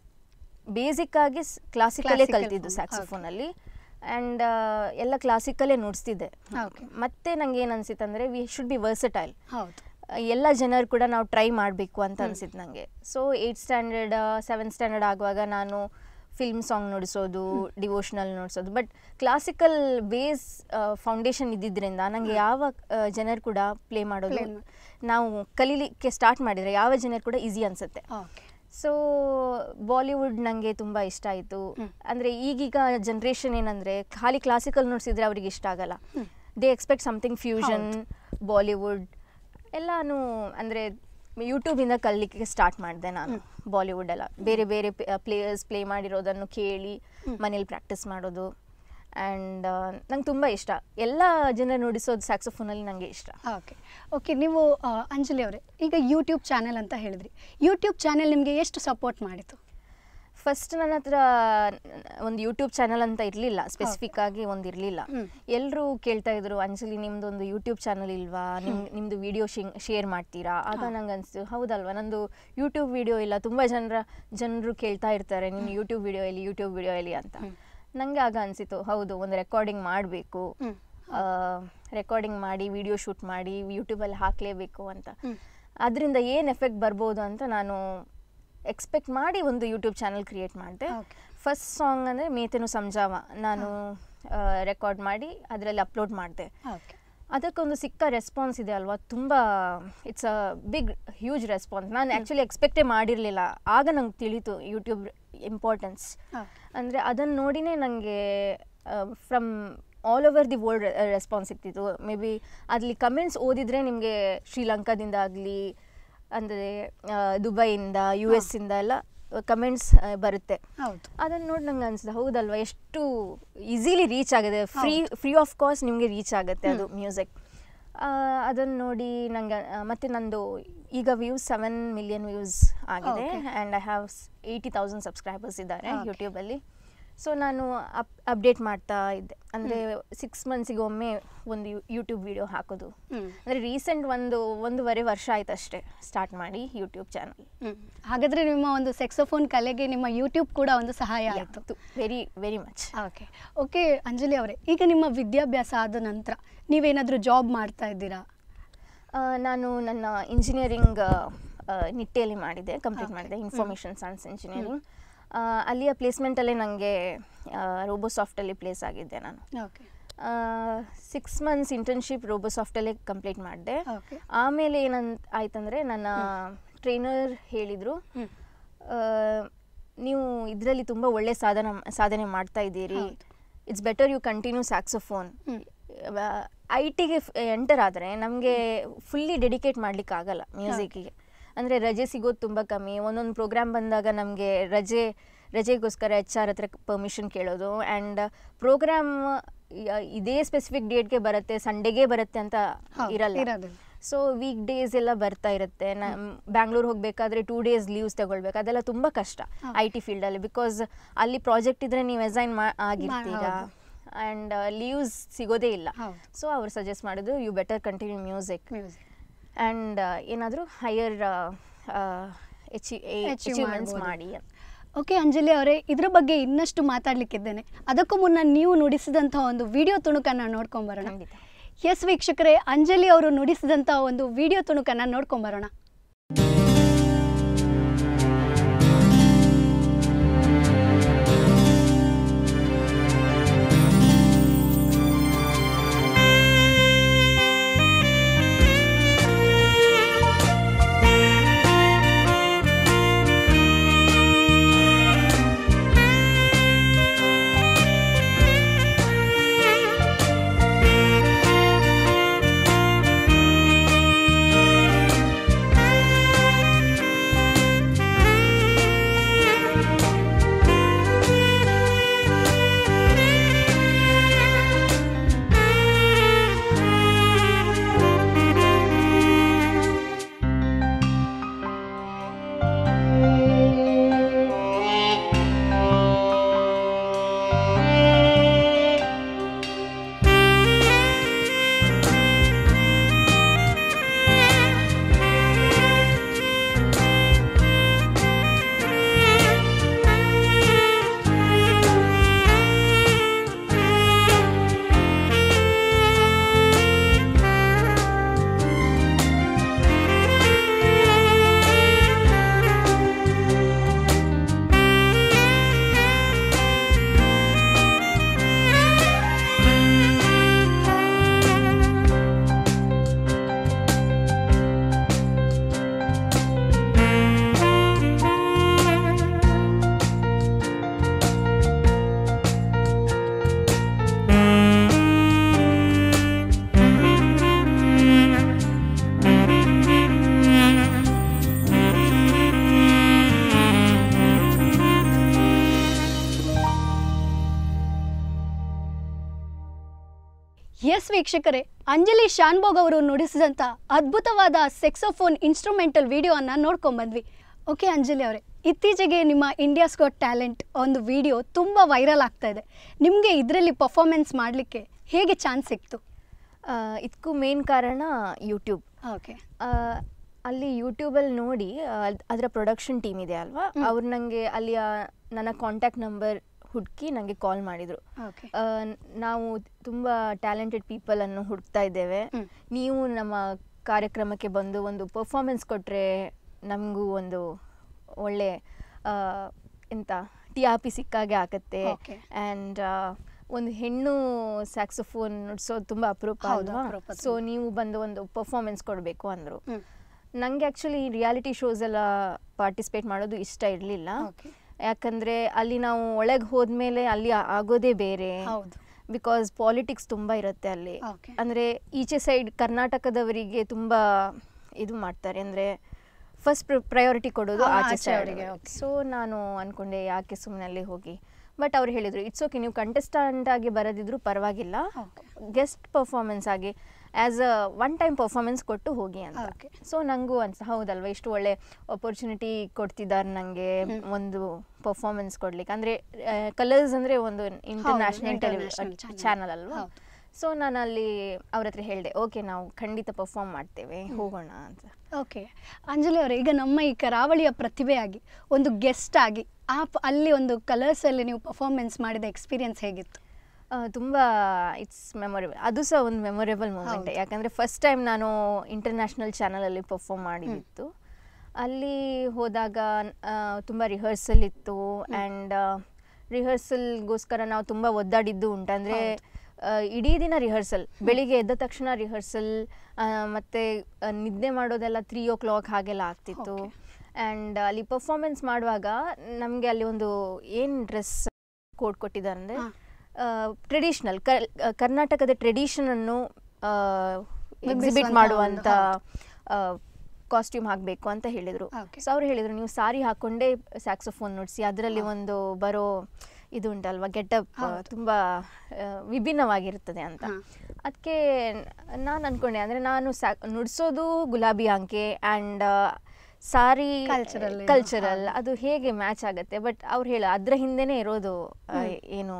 ಬೇಸಿಕ್ ಆಗಿ ಕ್ಲಾಸಿಕಲೇ Classical ಕಲ್ತಿದ್ದು form, ಸ್ಯಾಕ್ಸಿಫೋನಲ್ಲಿ ಆ್ಯಂಡ್ ಎಲ್ಲ ಕ್ಲಾಸಿಕಲೇ ನುಡಿಸ್ತಿದ್ದೆ Okay. ಮತ್ತೆ ನಂಗೆ ಏನು ಅನ್ಸಿತ್ತು ಅಂದರೆ ವಿ ಶುಡ್ ಬಿ ವರ್ಸಟೈಲ್ ಹೌದು ಎಲ್ಲ ಜನರು ಕೂಡ ನಾವು ಟ್ರೈ ಮಾಡಬೇಕು ಅಂತ ಅನ್ಸಿತ್ತು ನನಗೆ so eight standard seventh standard ಆಗುವಾಗ ನಾನು ಫಿಲ್ಮ್ ಸಾಂಗ್ ನುಡಿಸೋದು ಡಿವೋಷನಲ್ ನುಡಿಸೋದು ಬಟ್ ಕ್ಲಾಸಿಕಲ್ ಬೇಸ್ ಫೌಂಡೇಶನ್ ಇದ್ದಿದ್ದರಿಂದ ನನಗೆ ಯಾವ ಜನರು ಕೂಡ ಪ್ಲೇ ಮಾಡೋದು Play ಮಾಡ್- ನಾವು ಕಲೀಲಿಕ್ಕೆ ಸ್ಟಾರ್ಟ್ ಮಾಡಿದರೆ ಯಾವ ಜನರು ಕೂಡ ಈಸಿ ಅನಿಸುತ್ತೆ ಓಕೆ ಸೊ ಬಾಲಿವುಡ್ ನನಗೆ ತುಂಬ ಇಷ್ಟ ಆಯಿತು ಹ್ಮ್. ಅಂದರೆ ಈಗೀಗ ಜನ್ರೇಷನ್ ಏನಂದರೆ ಖಾಲಿ ಕ್ಲಾಸಿಕಲ್ ನೋಡಿಸಿದ್ರೆ ಅವ್ರಿಗೆ ಇಷ್ಟ ಆಗಲ್ಲ hmm. They expect something fusion Bollywood ಎಲ್ಲಾನು ಅಂದರೆ ಯೂಟ್ಯೂಬಿಂದ ಕಲಿಲಿಕ್ಕೆ ಸ್ಟಾರ್ಟ್ ಮಾಡಿದೆ ನಾನು ಬಾಲಿವುಡ್ ಎಲ್ಲ ಬೇರೆ ಬೇರೆ ಪ್ಲೇಯರ್ಸ್ ಪ್ಲೇ ಮಾಡಿರೋದನ್ನು ಕೇಳಿ ಮನೇಲಿ ಪ್ರಾಕ್ಟೀಸ್ ಮಾಡೋದು ಆ್ಯಂಡ್ ನಂಗೆ ತುಂಬ ಇಷ್ಟ ಎಲ್ಲ ಜನ ನುಡಿಸೋದು ಸ್ಯಾಕ್ಸೋಫೋನಲ್ಲಿ ನನಗೆ ಇಷ್ಟ ಓಕೆ ಓಕೆ ನೀವು ಆ, ಅಂಜಲಿ ಅವರೇ ಈಗ ಯೂಟ್ಯೂಬ್ ಚಾನೆಲ್ ಅಂತ ಹೇಳಿದ್ರಿ ಯೂಟ್ಯೂಬ್ ಚಾನೆಲ್ ನಿಮಗೆ ಎಷ್ಟು ಸಪೋರ್ಟ್ ಮಾಡಿತು ಫಸ್ಟ್ ನನ್ನ ಹತ್ರ ಒಂದು ಯೂಟ್ಯೂಬ್ ಚಾನಲ್ ಅಂತ ಇರಲಿಲ್ಲ ಸ್ಪೆಸಿಫಿಕ್ ಆಗಿ ಒಂದು ಇರಲಿಲ್ಲ ಹ್ಮ್. ಎಲ್ಲರೂ ಕೇಳ್ತಾ ಇದ್ರು ಅಂಜಲಿ ನಿಮ್ದೊಂದು ಯೂಟ್ಯೂಬ್ ಚಾನಲ್ ಇಲ್ವಾ ನಿಮ್ ನಿಮ್ದು ವಿಡಿಯೋ ಶೇರ್ ಮಾಡ್ತೀರಾ ಆಗ ನಂಗೆ ಅನಿಸ್ತು ಹೌದಲ್ವಾ ನಂದು ಯೂಟ್ಯೂಬ್ ವಿಡಿಯೋ ಇಲ್ಲ ತುಂಬ ಜನರ ಜನರು ಕೇಳ್ತಾ ಇರ್ತಾರೆ ನಿನ್ನ ಯೂಟ್ಯೂಬ್ ವಿಡಿಯೋ ಎಲ್ಲಿ ಯೂಟ್ಯೂಬ್ ವಿಡಿಯೋ ಎಲ್ಲಿ ಅಂತ ನನಗೆ ಆಗ ಅನಿಸಿತು ಹೌದು ಒಂದು ರೆಕಾರ್ಡಿಂಗ್ ಮಾಡಬೇಕು ಹ್ಮ್. ರೆಕಾರ್ಡಿಂಗ್ ಮಾಡಿ ವಿಡಿಯೋ ಶೂಟ್ ಮಾಡಿ ಯೂಟ್ಯೂಬಲ್ಲಿ ಹಾಕಲೇಬೇಕು ಅಂತ ಹ್ಮ್. ಅದರಿಂದ ಏನು ಎಫೆಕ್ಟ್ ಬರ್ಬೋದು ಅಂತ ನಾನು ಎಕ್ಸ್ಪೆಕ್ಟ್ ಮಾಡಿ ಒಂದು ಯೂಟ್ಯೂಬ್ ಚಾನಲ್ ಕ್ರಿಯೇಟ್ ಮಾಡಿದೆ Okay. ಫಸ್ಟ್ ಸಾಂಗ್ ಅಂದರೆ ಮೇತೆನು ಸಂಜಾವ ನಾನು ರೆಕಾರ್ಡ್ ಮಾಡಿ ಅದರಲ್ಲಿ ಅಪ್ಲೋಡ್ ಮಾಡಿದೆ ಓಕೆ ಅದಕ್ಕೊಂದು ಸಿಕ್ಕ ರೆಸ್ಪಾನ್ಸ್ ಇದೆ ಅಲ್ವಾ ತುಂಬ it's a big huge response ನಾನು ಆ್ಯಕ್ಚುಲಿ ಎಕ್ಸ್ಪೆಕ್ಟೇ ಮಾಡಿರಲಿಲ್ಲ ಆಗ ನಂಗೆ ತಿಳಿತು ಯೂಟ್ಯೂಬ್ ಇಂಪಾರ್ಟೆನ್ಸ್ ಅಂದರೆ ಅದನ್ನು ನೋಡಿನೇ ನನಗೆ from all over the world response ಸಿಗ್ತಿತ್ತು ಮೇ ಬಿ ಅಲ್ಲಿ ಕಮೆಂಟ್ಸ್ ಓದಿದರೆ ನಿಮಗೆ ಶ್ರೀಲಂಕಾದಿಂದ ಆಗಲಿ ಅಂದರೆ ದುಬೈಯಿಂದ ಯು ಎಸ್ ಇಂದ ಎಲ್ಲ ಕಮೆಂಟ್ಸ್ ಬರುತ್ತೆ ಹೌದು ಅದನ್ನು ನೋಡಿ ನಂಗೆ ಅನ್ಸಿದೆ ಹೌದಲ್ವಾ ಎಷ್ಟು ಈಸಿಲಿ ರೀಚ್ ಆಗಿದೆ ಫ್ರೀ ಫ್ರೀ ಆಫ್ ಕಾಸ್ಟ್ ನಿಮಗೆ ರೀಚ್ ಆಗುತ್ತೆ ಅದು ಮ್ಯೂಸಿಕ್ ಅದನ್ನು ನೋಡಿ ನಂಗೆ ಮತ್ತು ನಂದು ಈಗ ವ್ಯೂಸ್ ಸೆವೆನ್ ಮಿಲಿಯನ್ ವ್ಯೂಸ್ ಆಗಿದೆ Okay. And I have eighty thousand subscribers ಇದ್ದಾರೆ Okay. ಯೂಟ್ಯೂಬಲ್ಲಿ ಸೊ ನಾನು ಅಪ್ ಅಪ್ಡೇಟ್ ಮಾಡ್ತಾ ಇದ್ದೆ ಅಂದರೆ ಸಿಕ್ಸ್ ಮಂತ್ಸಿಗೆ ಒಮ್ಮೆ ಒಂದು ಯೂಟ್ಯೂಬ್ ವಿಡಿಯೋ ಹಾಕೋದು ಹ್ಮ್. ಅಂದರೆ ರೀಸೆಂಟ್ ಒಂದು ಒಂದೂವರೆ ವರ್ಷ ಆಯ್ತು ಅಷ್ಟೇ ಸ್ಟಾರ್ಟ್ ಮಾಡಿ ಯೂಟ್ಯೂಬ್ ಚಾನಲ್ ಹ್ಮ್. ಹಾಗಾದ್ರೆ ನಿಮ್ಮ ಒಂದು ಸೆಕ್ಸೋಫೋನ್ ಕಲೆಗೆ ನಿಮ್ಮ ಯೂಟ್ಯೂಬ್ ಕೂಡ ಒಂದು ಸಹಾಯ ಆಯಿತು very very much okay okay Anjali ಅವರೇ ಈಗ ನಿಮ್ಮ ವಿದ್ಯಾಭ್ಯಾಸ ಆದ ನಂತರ ನೀವೇನಾದರೂ ಜಾಬ್ ಮಾಡ್ತಾ ಇದ್ದೀರಾ ಆ, ನಾನು ನನ್ನ ಇಂಜಿನಿಯರಿಂಗ್ ನಿಟ್ಟೆಯಲ್ಲಿ ಮಾಡಿದೆ ಕಂಪ್ಲೀಟ್ ಮಾಡಿದೆ ಇನ್ಫಾರ್ಮೇಷನ್ ಸೈನ್ಸ್ ಇಂಜಿನಿಯರಿಂಗ್ ಅಲ್ಲಿಯ ಪ್ಲೇಸ್ಮೆಂಟಲ್ಲೇ ನನಗೆ ರೋಬೋಸಾಫ್ಟಲ್ಲಿ ಪ್ಲೇಸ್ ಆಗಿದ್ದೆ ನಾನು ಓಕೆ ಸಿಕ್ಸ್ ಮಂತ್ಸ್ ಇಂಟರ್ನ್ಶಿಪ್ ರೋಬೋಸಾಫ್ಟಲ್ಲೇ ಕಂಪ್ಲೀಟ್ ಮಾಡಿದೆ ಓಕೆ ಆಮೇಲೆ ಏನಂತ ಆಯ್ತಂದರೆ ನನ್ನ ಟ್ರೈನರ್ ಹೇಳಿದರು ಹ್ಮ್. ನೀವು ಇದರಲ್ಲಿ ತುಂಬ ಒಳ್ಳೆ ಸಾಧನ ಸಾಧನೆ ಮಾಡ್ತಾ ಇದ್ದೀರಿ ಹೌದು. It's better you continue saxophone hmm. I ಟಿಗೆ ಎಂಟರ್ ಆದರೆ ನಮಗೆ ಫುಲ್ಲಿ ಡೆಡಿಕೇಟ್ ಮಾಡ್ಲಿಕ್ಕೆ ಆಗಲ್ಲ ಮ್ಯೂಸಿಕ್ಕಿಗೆ ಅಂದರೆ ರಜೆ ಸಿಗೋದು ತುಂಬ ಕಮ್ಮಿ ಒಂದೊಂದು ಪ್ರೋಗ್ರಾಮ್ ಬಂದಾಗ ನಮಗೆ ರಜೆ ರಜೆಗೋಸ್ಕರ ಎಚ್ ಆರ್ ಹತ್ರ ಪರ್ಮಿಷನ್ ಕೇಳೋದು ಆ್ಯಂಡ್ ಪ್ರೋಗ್ರಾಮ್ ಇದೇ ಸ್ಪೆಸಿಫಿಕ್ ಡೇಟ್ಗೆ ಬರುತ್ತೆ ಸಂಡೇಗೆ ಬರುತ್ತೆ ಅಂತ ಹೌದು, ಇರಲ್ಲ ಇರೋದಿಲ್ಲ. ಸೊ ವೀಕ್ ಡೇಸ್ ಎಲ್ಲ ಬರ್ತಾ ಇರುತ್ತೆ ನಮ್ ಬ್ಯಾಂಗ್ಳೂರ್ ಹೋಗಬೇಕಾದ್ರೆ ಟೂ ಡೇಸ್ ಲೀವ್ಸ್ ತಗೊಳ್ಬೇಕು ಅದೆಲ್ಲ ತುಂಬ ಕಷ್ಟ ಹಾ. ಐ ಟಿ ಫೀಲ್ಡಲ್ಲಿ ಬಿಕಾಸ್ ಅಲ್ಲಿ ಪ್ರಾಜೆಕ್ಟ್ ಇದ್ರೆ ನೀವು ಎಸೈನ್ ಮಾ ಆಗಿರ್ತೀರಾ ಹೌದು. ಆ್ಯಂಡ್ ಲೀವ್ಸ್ ಸಿಗೋದೇ ಇಲ್ಲ ಹೌದು. ಸೊ ಅವ್ರು ಸಜೆಸ್ಟ್ ಮಾಡಿದ್ರು you better continue music music and ಏನಾದರೂ ಹೈಯರ್ ಅಚೀವ್ಮೆಂಟ್ಸ್ ಮಾಡ್ಬೋದು. ಮಾಡಿ ಅಂತ. ಓಕೆ ಅಂಜಲಿ ಅವರೇ ಇದ್ರ ಬಗ್ಗೆ ಇನ್ನಷ್ಟು ಮಾತಾಡ್ಲಿಕ್ಕಿದ್ದೇನೆ ಅದಕ್ಕೂ ಮುನ್ನ ನೀವು ನುಡಿಸಿದಂಥ ಒಂದು ವಿಡಿಯೋ ತುಣುಕನ್ನು ನೋಡ್ಕೊಂಬರೋಣ ಖಂಡಿತ ಎಸ್ ವೀಕ್ಷಕರೇ ಅಂಜಲಿ ಅವರು ನುಡಿಸಿದಂಥ ಒಂದು ವಿಡಿಯೋ ತುಣುಕನ್ನು ನೋಡ್ಕೊಂಬರೋಣ Thank ಎಸ್ ವೀಕ್ಷಕರೇ ಅಂಜಲಿ ಶಾನ್ಭೋಗ್ ಅವರು ನುಡಿಸಿದಂಥ ಅದ್ಭುತವಾದ ಸೆಕ್ಸೋಫೋನ್ ಇನ್ಸ್ಟ್ರೂಮೆಂಟಲ್ ವಿಡಿಯೋವನ್ನು ನೋಡ್ಕೊಂಡ್ಬಂದ್ವಿ ಓಕೆ ಅಂಜಲಿ ಅವರೇ ಇತ್ತೀಚೆಗೆ ನಿಮ್ಮ ಇಂಡಿಯಾಸ್ ಗಾಟ್ ಟ್ಯಾಲೆಂಟ್ ಒಂದು ವಿಡಿಯೋ ತುಂಬ ವೈರಲ್ ಆಗ್ತಾ ಇದೆ ನಿಮಗೆ ಇದರಲ್ಲಿ ಪರ್ಫಾರ್ಮೆನ್ಸ್ ಮಾಡಲಿಕ್ಕೆ ಹೇಗೆ ಚಾನ್ಸ್ ಸಿಕ್ತು ಆ, ಇದಕ್ಕೂ ಮೇನ್ ಕಾರಣ ಯೂಟ್ಯೂಬ್ ಓಕೆ ಆ, ಅಲ್ಲಿ ಯೂಟ್ಯೂಬಲ್ಲಿ ನೋಡಿ ಆ, ಅದ್- ಅದರ ಪ್ರೊಡಕ್ಷನ್ ಟೀಮ್ ಇದೆ ಅಲ್ವಾ ಹ್ಮ್. ಅವ್ರು ನನಗೆ ಅಲ್ಲಿಯ ನನ್ನ ಕಾಂಟ್ಯಾಕ್ಟ್ ನಂಬರ್ ಹುಡುಕಿ ನನಗೆ ಕಾಲ್ ಮಾಡಿದರು ಓಕೆ ನಾವು ತುಂಬ ಟ್ಯಾಲೆಂಟೆಡ್ ಪೀಪಲನ್ನು ಹುಡುಕ್ತಾ ಇದ್ದೇವೆ ಹ್ಮ್. ನೀವು ನಮ್ಮ ಕಾರ್ಯಕ್ರಮಕ್ಕೆ ಬಂದು ಒಂದು ಪರ್ಫಾರ್ಮೆನ್ಸ್ ಕೊಟ್ಟರೆ ನಮಗೂ ಒಂದು ಒಳ್ಳೆ ಆ, ಎಂತ ಟಿ ಆರ್ ಪಿ ಸಿಕ್ಕಾಗೆ ಆಗುತ್ತೆ Okay. ಆ್ಯಂಡ್ ಒಂದು ಹೆಣ್ಣು ಸ್ಯಾಕ್ಸೋಫೋನ್ ನುಡ್ಸೋದು ತುಂಬ ಅಪರೂಪ ಹೌದು, ಅಲ್ವಾ ಅಪರೂಪ ಸೊ ನೀವು ಬಂದು ಒಂದು ಪರ್ಫಾರ್ಮೆನ್ಸ್ ಕೊಡಬೇಕು ಅಂದರು ಹ್ಞೂ ನನಗೆ ಆ್ಯಕ್ಚುಲಿ ರಿಯಾಲಿಟಿ ಶೋಸ್ ಎಲ್ಲ ಪಾರ್ಟಿಸಿಪೇಟ್ ಮಾಡೋದು ಇಷ್ಟ ಇರಲಿಲ್ಲ ಓಕೆ ಯಾಕಂದರೆ ಅಲ್ಲಿ ನಾವು ಒಳಗೆ ಹೋದ್ಮೇಲೆ ಅಲ್ಲಿ ಆ- ಆಗೋದೇ ಬೇರೆ ಹೌದು ಬಿಕಾಸ್ ಪಾಲಿಟಿಕ್ಸ್ ತುಂಬ ಇರುತ್ತೆ ಅಲ್ಲಿ ಓಕೆ ಅಂದರೆ ಈಚೆ ಸೈಡ್ ಕರ್ನಾಟಕದವರಿಗೆ ತುಂಬ ಇದು ಮಾಡ್ತಾರೆ ಅಂದರೆ ಫಸ್ಟ್ ಪ್ರಯಾರಿಟಿ ಕೊಡೋದು ಹಾ, ಆಚೆ ಆಚೆ ಸೈಡ್ ಅವ್ರಿಗೆ, okay. ಸೊ ನಾನು ಅಂದ್ಕೊಂಡೆ ಯಾಕೆ ಸುಮ್ಮನೆ ಅಲ್ಲಿ ಹೋಗಿ ಬಟ್ ಅವ್ರು ಹೇಳಿದರು ಇಟ್ಸ್ ಓಕೆ ನೀವು ಕಂಟೆಸ್ಟೆಂಟ್ ಆಗಿ ಬರೋದಿದ್ರು ಪರವಾಗಿಲ್ಲ Okay. ಗೆಸ್ಟ್ ಪರ್ಫಾರ್ಮೆನ್ಸ್ ಆಗಿ as a one time performance ಕೊಟ್ಟು ಹೋಗಿ ಅಂತ Okay. ಸೊ ನನಗೂ ಅನ್ಸ ಹೌದಲ್ವಾ ಇಷ್ಟು ಒಳ್ಳೆ ಅಪರ್ಚುನಿಟಿ ಕೊಡ್ತಿದ್ದಾರೆ ನನಗೆ ಹ್ಮ್. ಒಂದು ಪರ್ಫಾರ್ಮೆನ್ಸ್ ಕೊಡ್ಲಿಕ್ಕೆ ಅಂದರೆ ಕಲರ್ಸ್ ಅಂದರೆ ಒಂದು ಇಂಟರ್ನ್ಯಾಷನಲ್ international channel. ಚಾನಲ್ ಅಲ್ವಾ ಹೌದು. ಸೊ ನಾನು ಅಲ್ಲಿ ಅವ್ರ ಹತ್ರ ಹೇಳಿದೆ ಓಕೆ ನಾವು ಖಂಡಿತ ಪರ್ಫಾರ್ಮ್ ಮಾಡ್ತೇವೆ ಹೋಗೋಣ ಅಂತ ಓಕೆ ಅಂಜಲಿ ಅವರೇ ಈಗ ನಮ್ಮ ಈ ಕರಾವಳಿಯ ಪ್ರತಿಭೆಯಾಗಿ ಒಂದು ಗೆಸ್ಟ್ ಆಗಿ ಆ ಪ- ಅಲ್ಲಿ ಒಂದು ಕಲರ್ಸಲ್ಲಿ ನೀವು ಪರ್ಫಾರ್ಮೆನ್ಸ್ ಮಾಡಿದ ಎಕ್ಸ್ಪೀರಿಯನ್ಸ್ ಹೇಗಿತ್ತು ಆ, ತುಂಬ ಇಟ್ಸ್ ಮೆಮೊರೇಬಲ್ ಅದು ಸಹ ಒಂದು ಮೆಮೊರೇಬಲ್ ಮೂಮೆಂಟ್ ಹೌದು. ಯಾಕಂದರೆ ಫಸ್ಟ್ ಟೈಮ್ ನಾನು ಇಂಟರ್ನ್ಯಾಷನಲ್ ಚಾನಲಲ್ಲಿ ಪರ್ಫಾರ್ಮ್ ಮಾಡಿದ್ದು ಅಲ್ಲಿ ಹೋದಾಗ ತುಂಬ ರಿಹರ್ಸಲ್ ಇತ್ತು ಆ್ಯಂಡ್ ರಿಹರ್ಸಲ್ಗೋಸ್ಕರ ನಾವು ತುಂಬ ಒದ್ದಾಡಿದ್ದು ಉಂಟು ಅಂದರೆ ಇಡೀ ದಿನ ರಿಹರ್ಸಲ್ ಬೆಳಿಗ್ಗೆ ಎದ್ದ ತಕ್ಷಣ ರಿಹರ್ಸಲ್ ಮತ್ತು ನಿದ್ದೆ ಮಾಡೋದೆಲ್ಲ ತ್ರೀ ಓ ಕ್ಲಾಕ್ ಹಾಗೆಲ್ಲ ಆಗ್ತಿತ್ತು Okay. ಆ್ಯಂಡ್ ಅಲ್ಲಿ ಪರ್ಫಾರ್ಮೆನ್ಸ್ ಮಾಡುವಾಗ ನಮಗೆ ಅಲ್ಲಿ ಒಂದು ಏನು ಡ್ರೆಸ್ ಕೋಡ್ ಕೊಟ್ಟಿದ್ದಾರೆ ಅಂದರೆ ಹಾ. ಟ್ರೆಡಿಷ್ನಲ್ ಕರ್ನಾಟಕದ ಟ್ರೆಡಿಷನನ್ನು ಎಕ್ಸಿಬಿಟ್ ಬಿಂಬಿಸುವಂತ ಮಾಡುವಂಥ ಒಂದು, ಕಾಸ್ಟ್ಯೂಮ್ ಹಾಕಬೇಕು ಅಂತ ಹೇಳಿದರು Okay. ಸೊ ಅವ್ರು ಹೇಳಿದರು ನೀವು ಸಾರಿ ಹಾಕ್ಕೊಂಡೇ ಸ್ಯಾಕ್ಸೋಫೋನ್ ನುಡಿಸಿ ಅದರಲ್ಲಿ ಒಂದು ಬರೋ ಇದು ಉಂಟಲ್ವಾ ಗೆಟಪ್ ಹೌದು. ತುಂಬ ಆ, ವಿಭಿನ್ನವಾಗಿರ್ತದೆ ಅಂತ ಹಾ. ಅದಕ್ಕೆ ನಾನು ಅನ್ಕೊಂಡೆ ಅಂದರೆ ನಾನು ಸ್ಯಾ ನುಡಿಸೋದು ಗುಲಾಬಿ ಅಂಕೆ ಆ್ಯಂಡ್ ಸಾರಿ Cultural ಇದು, ಕಲ್ಚರಲ್ ಹೌದು. ಅದು ಹೇಗೆ ಮ್ಯಾಚ್ ಆಗುತ್ತೆ ಬಟ್ ಅವ್ರು ಹೇಳ ಅದರ ಹಿಂದೆನೇ ಇರೋದು ಆ, ಹ್ಮ್. ಏನು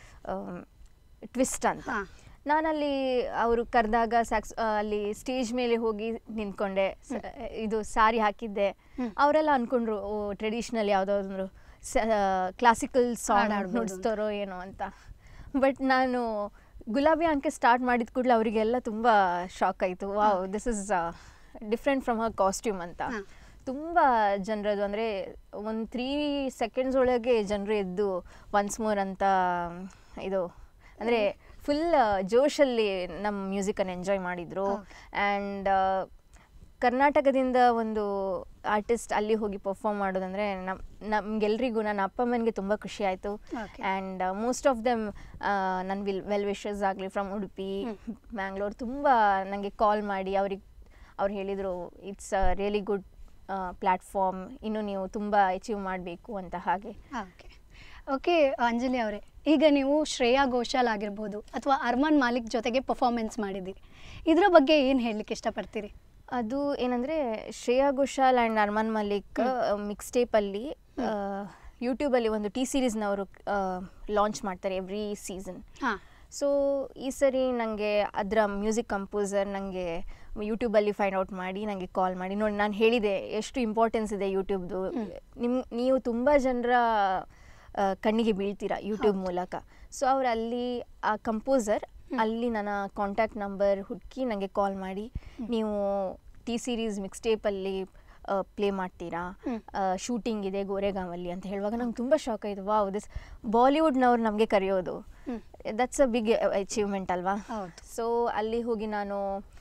ಟ್ವಿಸ್ಟ್ ಅಂತ ಹಾ. ನಾನಲ್ಲಿ ಅವರು ಕರೆದಾಗ ಸ್ಯಾಕ್ಸ್ ಅಲ್ಲಿ ಸ್ಟೇಜ್ ಮೇಲೆ ಹೋಗಿ ನಿಂತ್ಕೊಂಡೆ ಸ- ಇದು ಸಾರಿ ಹಾಕಿದ್ದೆ ಹ್ಮ್. ಅವರೆಲ್ಲ ಅನ್ಕೊಂಡ್ರು ಓ ಟ್ರೆಡಿಷ್ನಲ್ ಯಾವುದಾದ್ರು ಕ್ಲಾಸಿಕಲ್ ಸಾಂಗ್ ಹಾಡಾಡ್ಬೋದು ಅಂತ. ನುಡಿಸ್ತಾರೋ ಏನೋ ಅಂತ ಬಟ್ ನಾನು ಗುಲಾಬಿ ಅಂಕೆ ಸ್ಟಾರ್ಟ್ ಮಾಡಿದ ಕೂಡಲೇ ಅವರಿಗೆಲ್ಲ ತುಂಬ ಶಾಕ್ ಆಯಿತು wow this is different from her costume ಅಂತ ಹಾ. ತುಂಬ ಜನರದು ಅಂದರೆ ಒಂದು ತ್ರೀ ಸೆಕೆಂಡ್ಸ್ ಒಳಗೆ ಜನರು ಎದ್ದು ಒನ್ಸ್ ಮೋರ್ ಅಂತ ಇದು ಅಂದರೆ ಫುಲ್ ಜೋಶಲ್ಲಿ ನಮ್ಮ ಮ್ಯೂಸಿಕನ್ನು ಎಂಜಾಯ್ ಮಾಡಿದರು ಆ್ಯಂಡ್ ಕರ್ನಾಟಕದಿಂದ ಒಂದು ಆರ್ಟಿಸ್ಟ್ ಅಲ್ಲಿ ಹೋಗಿ ಪರ್ಫಾರ್ಮ್ ಮಾಡೋದಂದರೆ ನಮ್ ನಮಗೆಲ್ರಿಗೂ ನನ್ನ ಅಪ್ಪ ಅಮ್ಮನಿಗೆ ತುಂಬ ಖುಷಿ ಆಯಿತು Okay. And most of them ನನ್ನ ವಿಲ್ ವೆಲ್ ವಿಶಸ್ ಆಗಲಿ ಫ್ರಮ್ ಉಡುಪಿ ಮ್ಯಾಂಗ್ಳೂರ್ ತುಂಬ ನನಗೆ ಕಾಲ್ ಮಾಡಿ ಅವ್ರಿಗೆ ಅವ್ರು ಹೇಳಿದರು it's a really good platform ಇನ್ನು ನೀವು ತುಂಬ ಅಚೀವ್ ಮಾಡಬೇಕು ಅಂತ ಹಾಗೆ ಓಕೆ ಓಕೆ ಅಂಜಲಿ ಅವರೇ ಈಗ ನೀವು ಶ್ರೇಯಾ ಘೋಷಾಲ್ ಆಗಿರ್ಬೋದು ಅಥವಾ ಅರ್ಮಾನ್ ಮಾಲಿಕ್ ಜೊತೆಗೆ ಪರ್ಫಾರ್ಮೆನ್ಸ್ ಮಾಡಿದ್ದೀರಿ ಇದರ ಬಗ್ಗೆ ಏನು ಹೇಳಲಿಕ್ಕೆ ಇಷ್ಟಪಡ್ತೀರಿ ಅದು ಏನಂದರೆ ಶ್ರೇಯಾ ಘೋಷಾಲ್ ಆ್ಯಂಡ್ ಅರ್ಮಾನ್ ಮಲಿಕ್ ಮಿಕ್ಸ್ ಟೇಪಲ್ಲಿ ಯೂಟ್ಯೂಬಲ್ಲಿ ಒಂದು ಟಿ ಸೀರೀಸ್ನವರು ಲಾಂಚ್ ಮಾಡ್ತಾರೆ ಎವ್ರಿ ಸೀಸನ್ ಹಾಂ ಸೊ ಈ ಸರಿ ನನಗೆ ಅದರ ಮ್ಯೂಸಿಕ್ ಕಂಪೋಸರ್ ನನಗೆ ಯೂಟ್ಯೂಬಲ್ಲಿ ಫೈಂಡ್ ಔಟ್ ಮಾಡಿ ನನಗೆ ಕಾಲ್ ಮಾಡಿ ನೋಡಿ ನಾನು ಹೇಳಿದೆ ಎಷ್ಟು ಇಂಪಾರ್ಟೆನ್ಸ್ ಇದೆ ಯೂಟ್ಯೂಬ್ದು ನಿಮ್ಮ ನೀವು ತುಂಬ ಜನರ ಆ, ಕಣ್ಣಿಗೆ ಬೀಳ್ತೀರಾ ಯೂಟ್ಯೂಬ್ ಮೂಲಕ ಸೊ ಅವ್ರು ಅಲ್ಲಿ ಆ ಕಂಪೋಸರ್ ಅಲ್ಲಿ ನನ್ನ ಕಾಂಟ್ಯಾಕ್ಟ್ ನಂಬರ್ ಹುಡುಕಿ ನನಗೆ ಕಾಲ್ ಮಾಡಿ ನೀವು ಟಿ ಸೀರೀಸ್ ಮಿಕ್ಸ್ ಟೇಪಲ್ಲಿ ಪ್ಲೇ ಮಾಡ್ತೀರಾ ಶೂಟಿಂಗ್ ಇದೆ ಗೋರೆಗಾಂವಲ್ಲಿ ಅಂತ ಹೇಳುವಾಗ ನಂಗೆ ತುಂಬ ಶಾಕ್ ಆಯಿತು ವಾವ್ ದಿಸ್ ಬಾಲಿವುಡ್ನವ್ರು ನಮಗೆ ಕರೆಯೋದು ಹ್ಮ್. ದಟ್ಸ್ ಅ ಬಿಗ್ ಅಚೀವ್ಮೆಂಟ್ ಅಲ್ವಾ ಹೌದು. ಸೊ ಅಲ್ಲಿ ಹೋಗಿ ನಾನು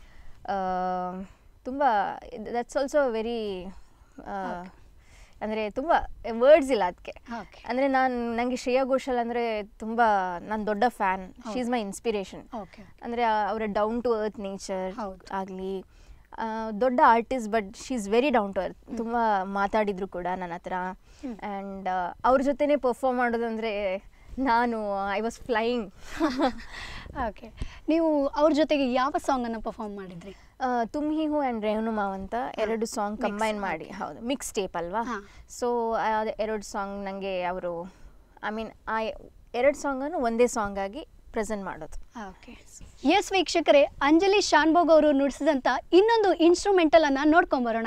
ತುಂಬ ದಟ್ಸ್ ಆಲ್ಸೋ ವೆರಿ ಅಂದರೆ ತುಂಬ ವರ್ಡ್ಸ್ ಇಲ್ಲ ಅದಕ್ಕೆ ಓಕೆ ಅಂದರೆ ನಾನು ನನಗೆ ಶ್ರೇಯಾ ಘೋಷಾಲ್ ಅಂದರೆ ತುಂಬ ನಾನು ದೊಡ್ಡ fan she is my inspiration okay ಅಂದರೆ ಅವರ ಡೌನ್ ಟು ಅರ್ತ್ ನೇಚರ್ ಹೌದು. ಆಗಲಿ ದೊಡ್ಡ artist but she is very down to earth ತುಂಬ ಮಾತಾಡಿದ್ರು ಕೂಡ ನನ್ನ ಹತ್ರ ಹ್ಮ್. ಆ್ಯಂಡ್ ಅವ್ರ ಜೊತೆನೇ ಪರ್ಫಾರ್ಮ್ ಮಾಡೋದಂದರೆ ನಾನು ಐ ವಾಸ್ ಫ್ಲೈಯಿಂಗ್ ಓಕೆ ನೀವು ಅವ್ರ ಜೊತೆಗೆ ಯಾವ ಸಾಂಗನ್ನು ಪರ್ಫಾರ್ಮ್ ಮಾಡಿದ್ರಿ ತುಮ್ ಹಿ ಹೂ ಆ್ಯಂಡ್ ರೇಣು ಮಾವ್ ಅಂತ ಎರಡು ಸಾಂಗ್ Mix, ಕಂಬೈನ್ ಮಾಡಿ ಹೌದು ಮಿಕ್ಸ್ ಟೇಪ್ ಅಲ್ವಾ ಹಾ. ಸೊ ಎರಡು ಸಾಂಗ್ ನನಗೆ ಅವರು ಐ ಮೀನ್ ಆ ಎರಡು ಸಾಂಗನ್ನು ಒಂದೇ ಸಾಂಗ್ ಆಗಿ ಪ್ರೆಸೆಂಟ್ ಮಾಡೋದು ಓಕೆ ಎಸ್ ವೀಕ್ಷಕರೇ ಅಂಜಲಿ ಶಾನ್ಭೋಗ್ ಅವರು ನುಡಿಸಿದಂಥ ಇನ್ನೊಂದು ಇನ್ಸ್ಟ್ರೂಮೆಂಟಲ್ ಅನ್ನ ನೋಡ್ಕೊಂಬರೋಣ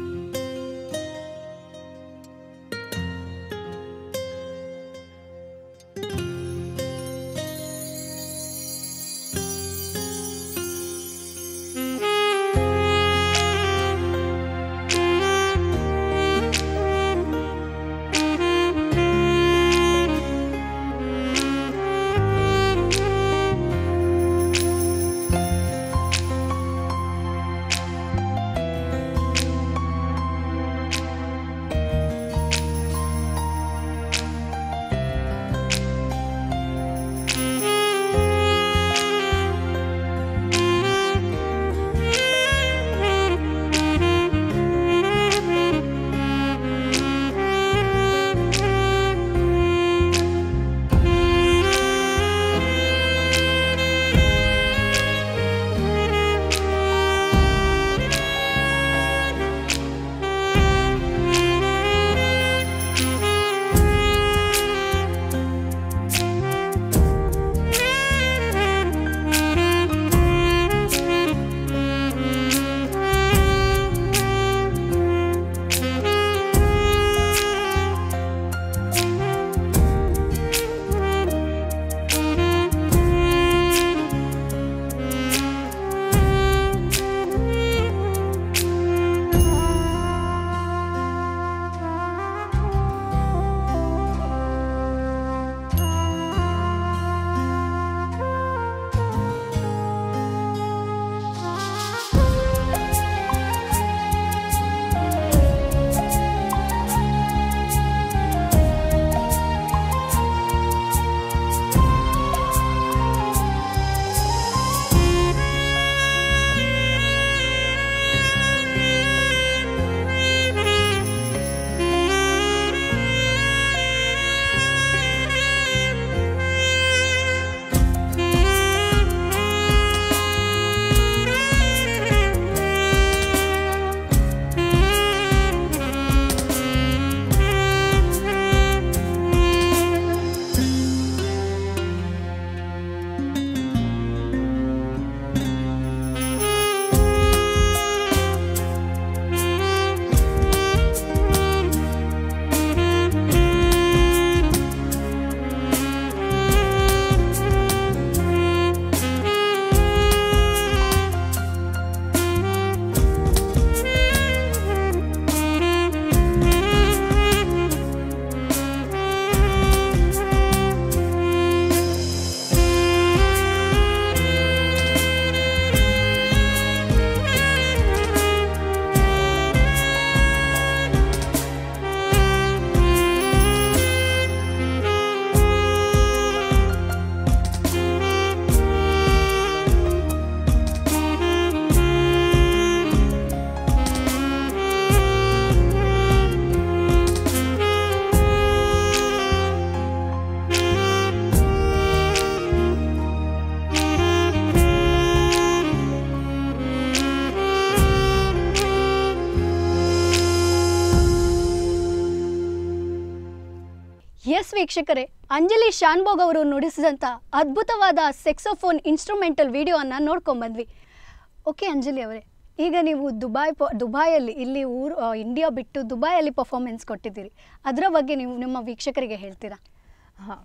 ಎಸ್ ವೀಕ್ಷಕರೇ ಅಂಜಲಿ ಶಾನ್ಭೋಗ್ ಅವರು ನುಡಿಸಿದಂಥ ಅದ್ಭುತವಾದ ಸೆಕ್ಸೋಫೋನ್ ಇನ್ಸ್ಟ್ರೂಮೆಂಟಲ್ ವಿಡಿಯೋವನ್ನು ನೋಡ್ಕೊಂಬಂದ್ವಿ ಓಕೆ ಅಂಜಲಿ ಅವರೇ ಈಗ ನೀವು ದುಬೈ ಪ ದುಬೈಯಲ್ಲಿ ಇಲ್ಲಿ ಊರು ಆ, ಇಂಡಿಯಾ ಬಿಟ್ಟು ದುಬೈಯಲ್ಲಿ ಪರ್ಫಾರ್ಮೆನ್ಸ್ ಕೊಟ್ಟಿದ್ದೀರಿ ಅದರ ಬಗ್ಗೆ ನೀವು ನಿಮ್ಮ ವೀಕ್ಷಕರಿಗೆ ಹೇಳ್ತೀರಾ ಹಾಂ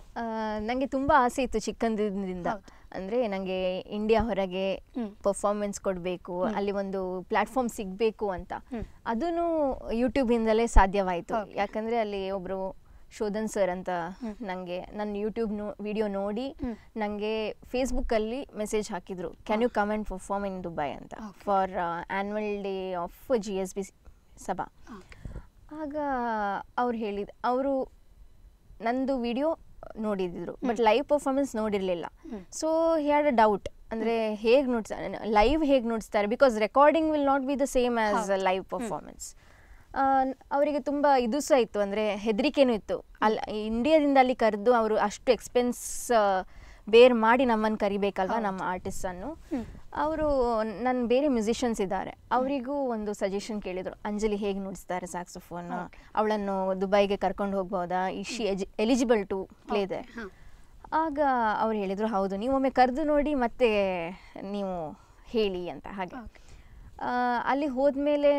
ನನಗೆ ತುಂಬ ಆಸೆ ಇತ್ತು ಚಿಕ್ಕಂದಿನಿಂದ ಹೌದು. ಅಂದರೆ ನನಗೆ ಇಂಡಿಯಾ ಹೊರಗೆ ಹ್ಮ್. ಪರ್ಫಾರ್ಮೆನ್ಸ್ ಕೊಡಬೇಕು ಅಲ್ಲಿ ಒಂದು ಪ್ಲ್ಯಾಟ್ಫಾರ್ಮ್ ಸಿಗಬೇಕು ಅಂತ ಹ್ಮ್. ಅದೂ ಯೂಟ್ಯೂಬಿಂದಲೇ ಸಾಧ್ಯವಾಯಿತು Okay. ಯಾಕಂದರೆ ಅಲ್ಲಿ ಒಬ್ಬರು ಶೋಧನ್ ಸರ್ ಅಂತ ಹ್ಮ್. ನನಗೆ ನನ್ನ ಯೂಟ್ಯೂಬ್ ನೋ ವಿಡಿಯೋ ನೋಡಿ ಹ್ಮ್. ನನಗೆ ಫೇಸ್ಬುಕ್ಕಲ್ಲಿ ಮೆಸೇಜ್ ಹಾಕಿದರು can you come and perform in Dubai ಅಂತ Okay. For annual day of G S B ಸಭಾ ಆಗ ಅವ್ರು ಹೇಳಿದ ಅವರು ನಂದು ವಿಡಿಯೋ ನೋಡಿದ್ರು ಬಟ್ ಲೈವ್ ಪರ್ಫಾರ್ಮೆನ್ಸ್ ನೋಡಿರಲಿಲ್ಲ ಹ್ಮ್. ಸೊ ಹ್ಯಾಡ್ ಅ ಡೌಟ್ ಅಂದರೆ ಹೇಗೆ ನೋಡ್ತಾರೆ ಲೈವ್ ಹೇಗೆ ನೋಡಿಸ್ತಾರೆ because recording will not be the same as ಹೌದು. ಲೈವ್ ಪರ್ಫಾರ್ಮೆನ್ಸ್ ಆ, ಅವರಿಗೆ ತುಂಬ ಇದು ಸಹ ಇತ್ತು ಅಂದರೆ ಹೆದರಿಕೆನೂ ಇತ್ತು ಅಲ್ಲಿ ಇಂಡಿಯಾದಿಂದ ಅಲ್ಲಿ ಕರೆದು ಅವರು ಅಷ್ಟು ಎಕ್ಸ್ಪೆನ್ಸ್ ಬೇರ್ ಮಾಡಿ ನಮ್ಮನ್ನು ಕರಿಬೇಕಲ್ವಾ ನಮ್ಮ ಆರ್ಟಿಸ್ಟನ್ನು ಹ್ಮ್. ಅವರು ನನ್ನ ಬೇರೆ ಮ್ಯೂಸಿಷಿಯನ್ಸ್ ಇದ್ದಾರೆ ಅವರಿಗೂ ಒಂದು ಸಜೆಷನ್ ಕೇಳಿದರು ಅಂಜಲಿ ಹೇಗೆ ನುಡಿಸ್ತಾರೆ ಸ್ಯಾಕ್ಸೋಫೋನ್ ಅವಳನ್ನು ದುಬೈಗೆ ಕರ್ಕೊಂಡು ಹೋಗ್ಬೋದಾ is she eligible to play there ಹಾ. ಆಗ ಅವ್ರು ಹೇಳಿದರು ಹೌದು ನೀವು ಒಮ್ಮೆ ಕರೆದು ನೋಡಿ ಮತ್ತೆ ನೀವು ಹೇಳಿ ಅಂತ ಹಾಗೆ Okay. ಆ, ಅಲ್ಲಿ ಹೋದ್ಮೇಲೆ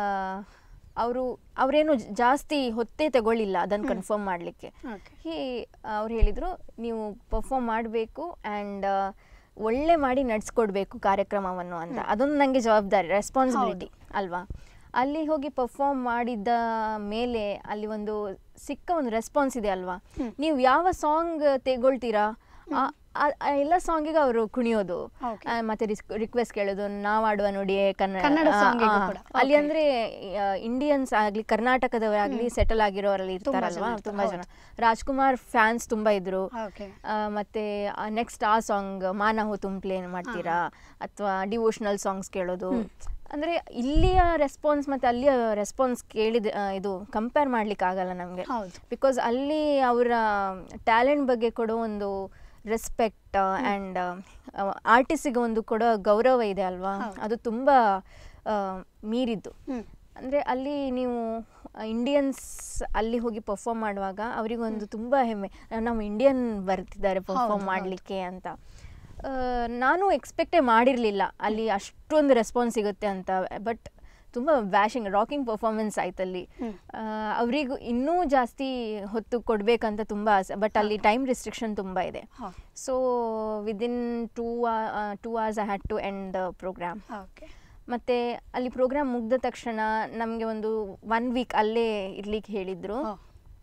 ಅವರು ಅವರೇನು ಜಾಸ್ತಿ ಹೊತ್ತೇ ತಗೊಳ್ಳಿಲ್ಲ ಅದನ್ನು ಕನ್ಫರ್ಮ್ ಮಾಡಲಿಕ್ಕೆ Okay. ಹೀ ಅವ್ರು ಹೇಳಿದರು ನೀವು ಪರ್ಫಾರ್ಮ್ ಮಾಡಬೇಕು ಆ್ಯಂಡ್ ಒಳ್ಳೆ ಮಾಡಿ ನಡೆಸ್ಕೊಡ್ಬೇಕು ಕಾರ್ಯಕ್ರಮವನ್ನು ಅಂತ ಅದೊಂದು ನನಗೆ ಜವಾಬ್ದಾರಿ ರೆಸ್ಪಾನ್ಸಿಬಿಲಿಟಿ ಅಲ್ವಾ ಅಲ್ಲಿ ಹೋಗಿ ಪರ್ಫಾರ್ಮ್ ಮಾಡಿದ ಮೇಲೆ ಅಲ್ಲಿ ಒಂದು ಸಿಕ್ಕ ಒಂದು ರೆಸ್ಪಾನ್ಸ್ ಇದೆ ಅಲ್ವಾ ನೀವು ಯಾವ ಸಾಂಗ್ ತೆಗೊಳ್ತೀರಾ ಆ- ಆ- ಆ ಎಲ್ಲ ಸಾಂಗಿಗೆ ಅವರು ಕುಣಿಯೋದು Okay. ಆ, ಮತ್ತೆ ರಿಕ್ವೆಸ್ಟ್ ಕೇಳೋದು ನಾವು ಆಡುವ ನುಡಿಯೇ ಕನ್ನಡ ಕನ್ನಡ ಆ, song ಗೂ ಆ, ಕೂಡ. ಅಲ್ಲಿ Okay. ಅಂದ್ರೆ ಇಂಡಿಯನ್ಸ್ ಆಗ್ಲಿ ಕರ್ನಾಟಕದವರಾಗ್ಲಿ ಸೆಟಲ್ ಆಗಿರೋರಲ್ಲಿ ತುಂಬಾ ಜನ ಇರ್ತಾರಲ್ವಾ ಇರ್ತಾರೆ, ತುಂಬಾ ಜನ ರಾಜ್ಕುಮಾರ್ ಫ್ಯಾನ್ಸ್ ತುಂಬಾ ಇದ್ರು Okay. ಆ, ಮತ್ತೆ ನೆಕ್ಸ್ಟ್ ಆ ಸಾಂಗ್ ಮಾನಹು ತುಮ್ ಪ್ಲೇ ಮಾಡ್ತೀರಾ ಅಥವಾ ಡಿವೋಷನಲ್ ಸಾಂಗ್ಸ್ ಕೇಳೋದು ಅಂದ್ರೆ ಇಲ್ಲಿಯ ರೆಸ್ಪಾನ್ಸ್ ಮತ್ತೆ ಅಲ್ಲಿಯ ರೆಸ್ಪಾನ್ಸ್ ಕೇಳಿದ ಆ, ಇದು ಕಂಪೇರ್ ಮಾಡ್ಲಿಕ್ಕೆ ಆಗಲ್ಲ ನಮಗೆ ಹೌದು. ಬಿಕಾಸ್ ಅಲ್ಲಿ ಅವರ ಟ್ಯಾಲೆಂಟ್ ಬಗ್ಗೆ ಕೊಡೋ ಒಂದು ರೆಸ್ಪೆಕ್ಟ್ ಆ್ಯಂಡ್ ಆರ್ಟಿಸ್ಟಿಗೆ ಒಂದು ಕೊಡೋ ಗೌರವ ಇದೆ ಅಲ್ವಾ ಹೌದು. ಅದು ತುಂಬ ಆ, ಮೀರಿದ್ದು ಹ್ಮ್. ಅಂದರೆ ಅಲ್ಲಿ ನೀವು ಇಂಡಿಯನ್ಸ್ ಅಲ್ಲಿ ಹೋಗಿ ಪರ್ಫಾರ್ಮ್ ಮಾಡುವಾಗ ಅವರಿಗೊಂದು ತುಂಬ ಹೆಮ್ಮೆ ನಮ್ಮ ಇಂಡಿಯನ್ ಬರ್ತಿದ್ದಾರೆ ಹೌದು, ಪರ್ಫಾರ್ಮ್ ಹೌದು. ಮಾಡಲಿಕ್ಕೆ ಅಂತ ಆ, ನಾನು ಎಕ್ಸ್ಪೆಕ್ಟೇ ಮಾಡಿರಲಿಲ್ಲ ಅಲ್ಲಿ ಅಷ್ಟೊಂದು ರೆಸ್ಪಾನ್ಸ್ ಸಿಗುತ್ತೆ ಅಂತ ಬಟ್ ತುಂಬ ವ್ಯಾಶಿಂಗ್ ರಾಕಿಂಗ್ ಪರ್ಫಾರ್ಮೆನ್ಸ್ ಆಯ್ತಲ್ಲಿ ಹ್ಮ್. ಅವರಿಗೂ ಇನ್ನೂ ಜಾಸ್ತಿ ಹೊತ್ತು ಕೊಡಬೇಕಂತ ತುಂಬ ಆಸೆ ಬಟ್ ಅಲ್ಲಿ ಟೈಮ್ ರಿಸ್ಟ್ರಿಕ್ಷನ್ ತುಂಬ ಇದೆ ಹೌದು. So within two two hours I had to end the programme Okay. ಮತ್ತು ಅಲ್ಲಿ ಪ್ರೋಗ್ರಾಮ್ ಮುಗ್ದ ತಕ್ಷಣ ನಮಗೆ ಒಂದು ಒನ್ ವೀಕ್ ಅಲ್ಲೇ ಇರ್ಲಿಕ್ಕೆ ಹೇಳಿದರು Oh.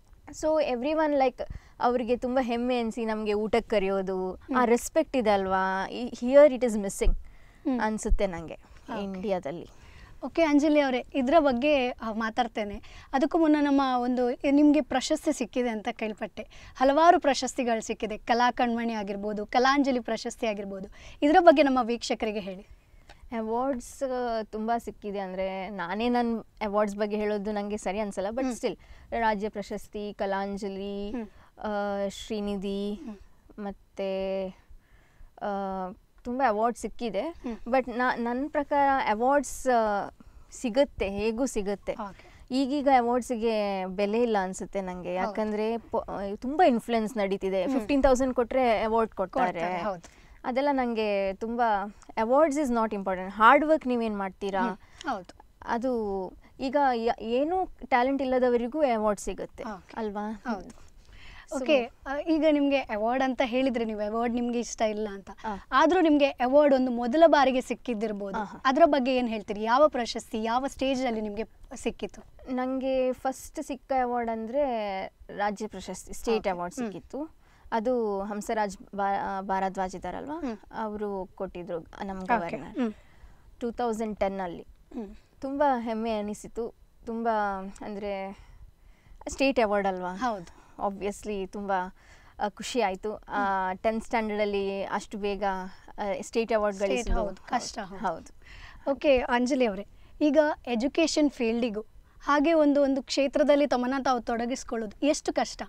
So every one like ಅವರಿಗೆ ತುಂಬ ಹೆಮ್ಮೆ ಅನಿಸಿ ನಮಗೆ ಊಟಕ್ಕೆ ಕರೆಯೋದು ಆ ರೆಸ್ಪೆಕ್ಟ್ ಇದೆ ಅಲ್ವಾ ಹಿಯರ್ ಇಟ್ ಇಸ್ ಮಿಸ್ಸಿಂಗ್ ಹ್ಮ್. ಅನಿಸುತ್ತೆ ನನಗೆ ಇಂಡಿಯಾದಲ್ಲಿ ಓಕೆ ಅಂಜಲಿ ಅವರೇ ಇದರ ಬಗ್ಗೆ ಆ, ಮಾತಾಡ್ತೇನೆ ಅದಕ್ಕೂ ಮುನ್ನ ನಮ್ಮ ಒಂದು ನಿಮಗೆ ಪ್ರಶಸ್ತಿ ಸಿಕ್ಕಿದೆ ಅಂತ ಕೇಳ್ಪಟ್ಟೆ ಹಲವಾರು ಪ್ರಶಸ್ತಿಗಳು ಸಿಕ್ಕಿದೆ ಕಲಾ ಕಣ್ಮಣಿ ಆಗಿರ್ಬೋದು ಕಲಾಂಜಲಿ ಪ್ರಶಸ್ತಿ ಆಗಿರ್ಬೋದು ಇದರ ಬಗ್ಗೆ ನಮ್ಮ ವೀಕ್ಷಕರಿಗೆ ಹೇಳಿ ಅವಾರ್ಡ್ಸ್ ತುಂಬ ಸಿಕ್ಕಿದೆ ಅಂದರೆ ನಾನೇ ನನ್ನ ಅವಾರ್ಡ್ಸ್ ಬಗ್ಗೆ ಹೇಳೋದು ನನಗೆ ಸರಿ ಅನ್ಸಲ್ಲ ಬಟ್ ಸ್ಟಿಲ್ ರಾಜ್ಯ ಪ್ರಶಸ್ತಿ ಕಲಾಂಜಲಿ ಹ್ಮ್. ಆ, ಶ್ರೀನಿಧಿ ಮತ್ತು ತುಂಬ ಅವಾರ್ಡ್ ಸಿಕ್ಕಿದೆ ಹ್ಮ್. ಬಟ್ ನಾ ನನ್ನ ಪ್ರಕಾರ ಅವಾರ್ಡ್ಸ್ ಸಿಗುತ್ತೆ ಹೇಗೂ ಸಿಗುತ್ತೆ Okay. ಈಗೀಗ ಅವಾರ್ಡ್ಸಿಗೆ ಬೆಲೆ ಇಲ್ಲ ಅನ್ಸುತ್ತೆ ನನಗೆ ಯಾಕಂದರೆ ತುಂಬ ಇನ್ಫ್ಲುಯೆನ್ಸ್ ನಡೀತಿದೆ ಫಿಫ್ಟೀನ್ ತೌಸಂಡ್ ಕೊಟ್ಟರೆ ಅವಾರ್ಡ್ ಕೊಡ್ತಾರೆ ಕೊಡ್ತಾರೆ, ಹೌದು. ಅದೆಲ್ಲ ನನಗೆ ತುಂಬ awards is not important hard work ನೀವೇನು ಮಾಡ್ತೀರಾ ಹೌದು ಅದು ಈಗ ಯ- ಏನೂ ಟ್ಯಾಲೆಂಟ್ ಇಲ್ಲದವರಿಗೂ ಅವಾರ್ಡ್ ಸಿಗುತ್ತೆ Okay. ಅಲ್ವಾ ಹೌದು So- ಓಕೆ ಈಗ ನಿಮಗೆ ಅವಾರ್ಡ್ ಅಂತ ಹೇಳಿದ್ರೆ ನೀವು ಅವಾರ್ಡ್ ನಿಮ್ಗೆ ಇಷ್ಟ ಇಲ್ಲ ಅಂತ ಆ. ಆದ್ರೂ ನಿಮ್ಗೆ ಅವಾರ್ಡ್ ಒಂದು ಮೊದಲ ಬಾರಿಗೆ ಸಿಕ್ಕಿದ್ದಿರ್ಬೋದು ಆಹಾ. ಅದರ ಬಗ್ಗೆ ಏನ್ ಹೇಳ್ತೀರಿ ಯಾವ ಪ್ರಶಸ್ತಿ ಯಾವ ಸ್ಟೇಜ್ ಅಲ್ಲಿ ನಿಮ್ಗೆ ಸಿಕ್ಕಿತ್ತು ನನಗೆ ಫಸ್ಟ್ ಸಿಕ್ಕ ಅವಾರ್ಡ್ ಅಂದರೆ ರಾಜ್ಯ ಪ್ರಶಸ್ತಿ ಸ್ಟೇಟ್ Okay. ಅವಾರ್ಡ್ ಹ್ಮ್. ಸಿಕ್ಕಿತ್ತು ಅದು ಹಂಸರಾಜ್ ಬಾ- ಭಾರದ್ವಾಜ್ ಇದ್ದಾರಲ್ವಾ ಹ್ಮ್. ಅವರು ಕೊಟ್ಟಿದ್ರು ನಮ್ಮ Okay. ಗವರ್ನರ್ ಹ್ಮ್. ಟೂ ತೌಸಂಡ್ ಟೆನ್ನಲ್ಲಿ ಹ್ಮ್. ತುಂಬ ಹೆಮ್ಮೆ ಅನಿಸಿತು ತುಂಬ ಅಂದರೆ ಸ್ಟೇಟ್ ಅವಾರ್ಡ್ ಅಲ್ವಾ ಹೌದು ಆಬ್ವಿಯಸ್ಲಿ ತುಂಬ ಖುಷಿ ಆಯಿತು ಟೆಂತ್ ಸ್ಟ್ಯಾಂಡರ್ಡಲ್ಲಿ ಅಷ್ಟು ಬೇಗ ಸ್ಟೇಟ್ ಅವಾರ್ಡ್ State ಗಳಿಸೋದು ಹೌದು, ಕಷ್ಟ ಹೌದು. ಹೌದು ಓಕೆ ಅಂಜಲಿ ಅವರೇ ಈಗ ಎಜುಕೇಷನ್ ಫೀಲ್ಡಿಗೂ ಹಾಗೆ ಒಂದು ಒಂದು ಕ್ಷೇತ್ರದಲ್ಲಿ ತಮ್ಮನ್ನ ತಾವು ತೊಡಗಿಸ್ಕೊಳ್ಳೋದು ಎಷ್ಟು ಕಷ್ಟ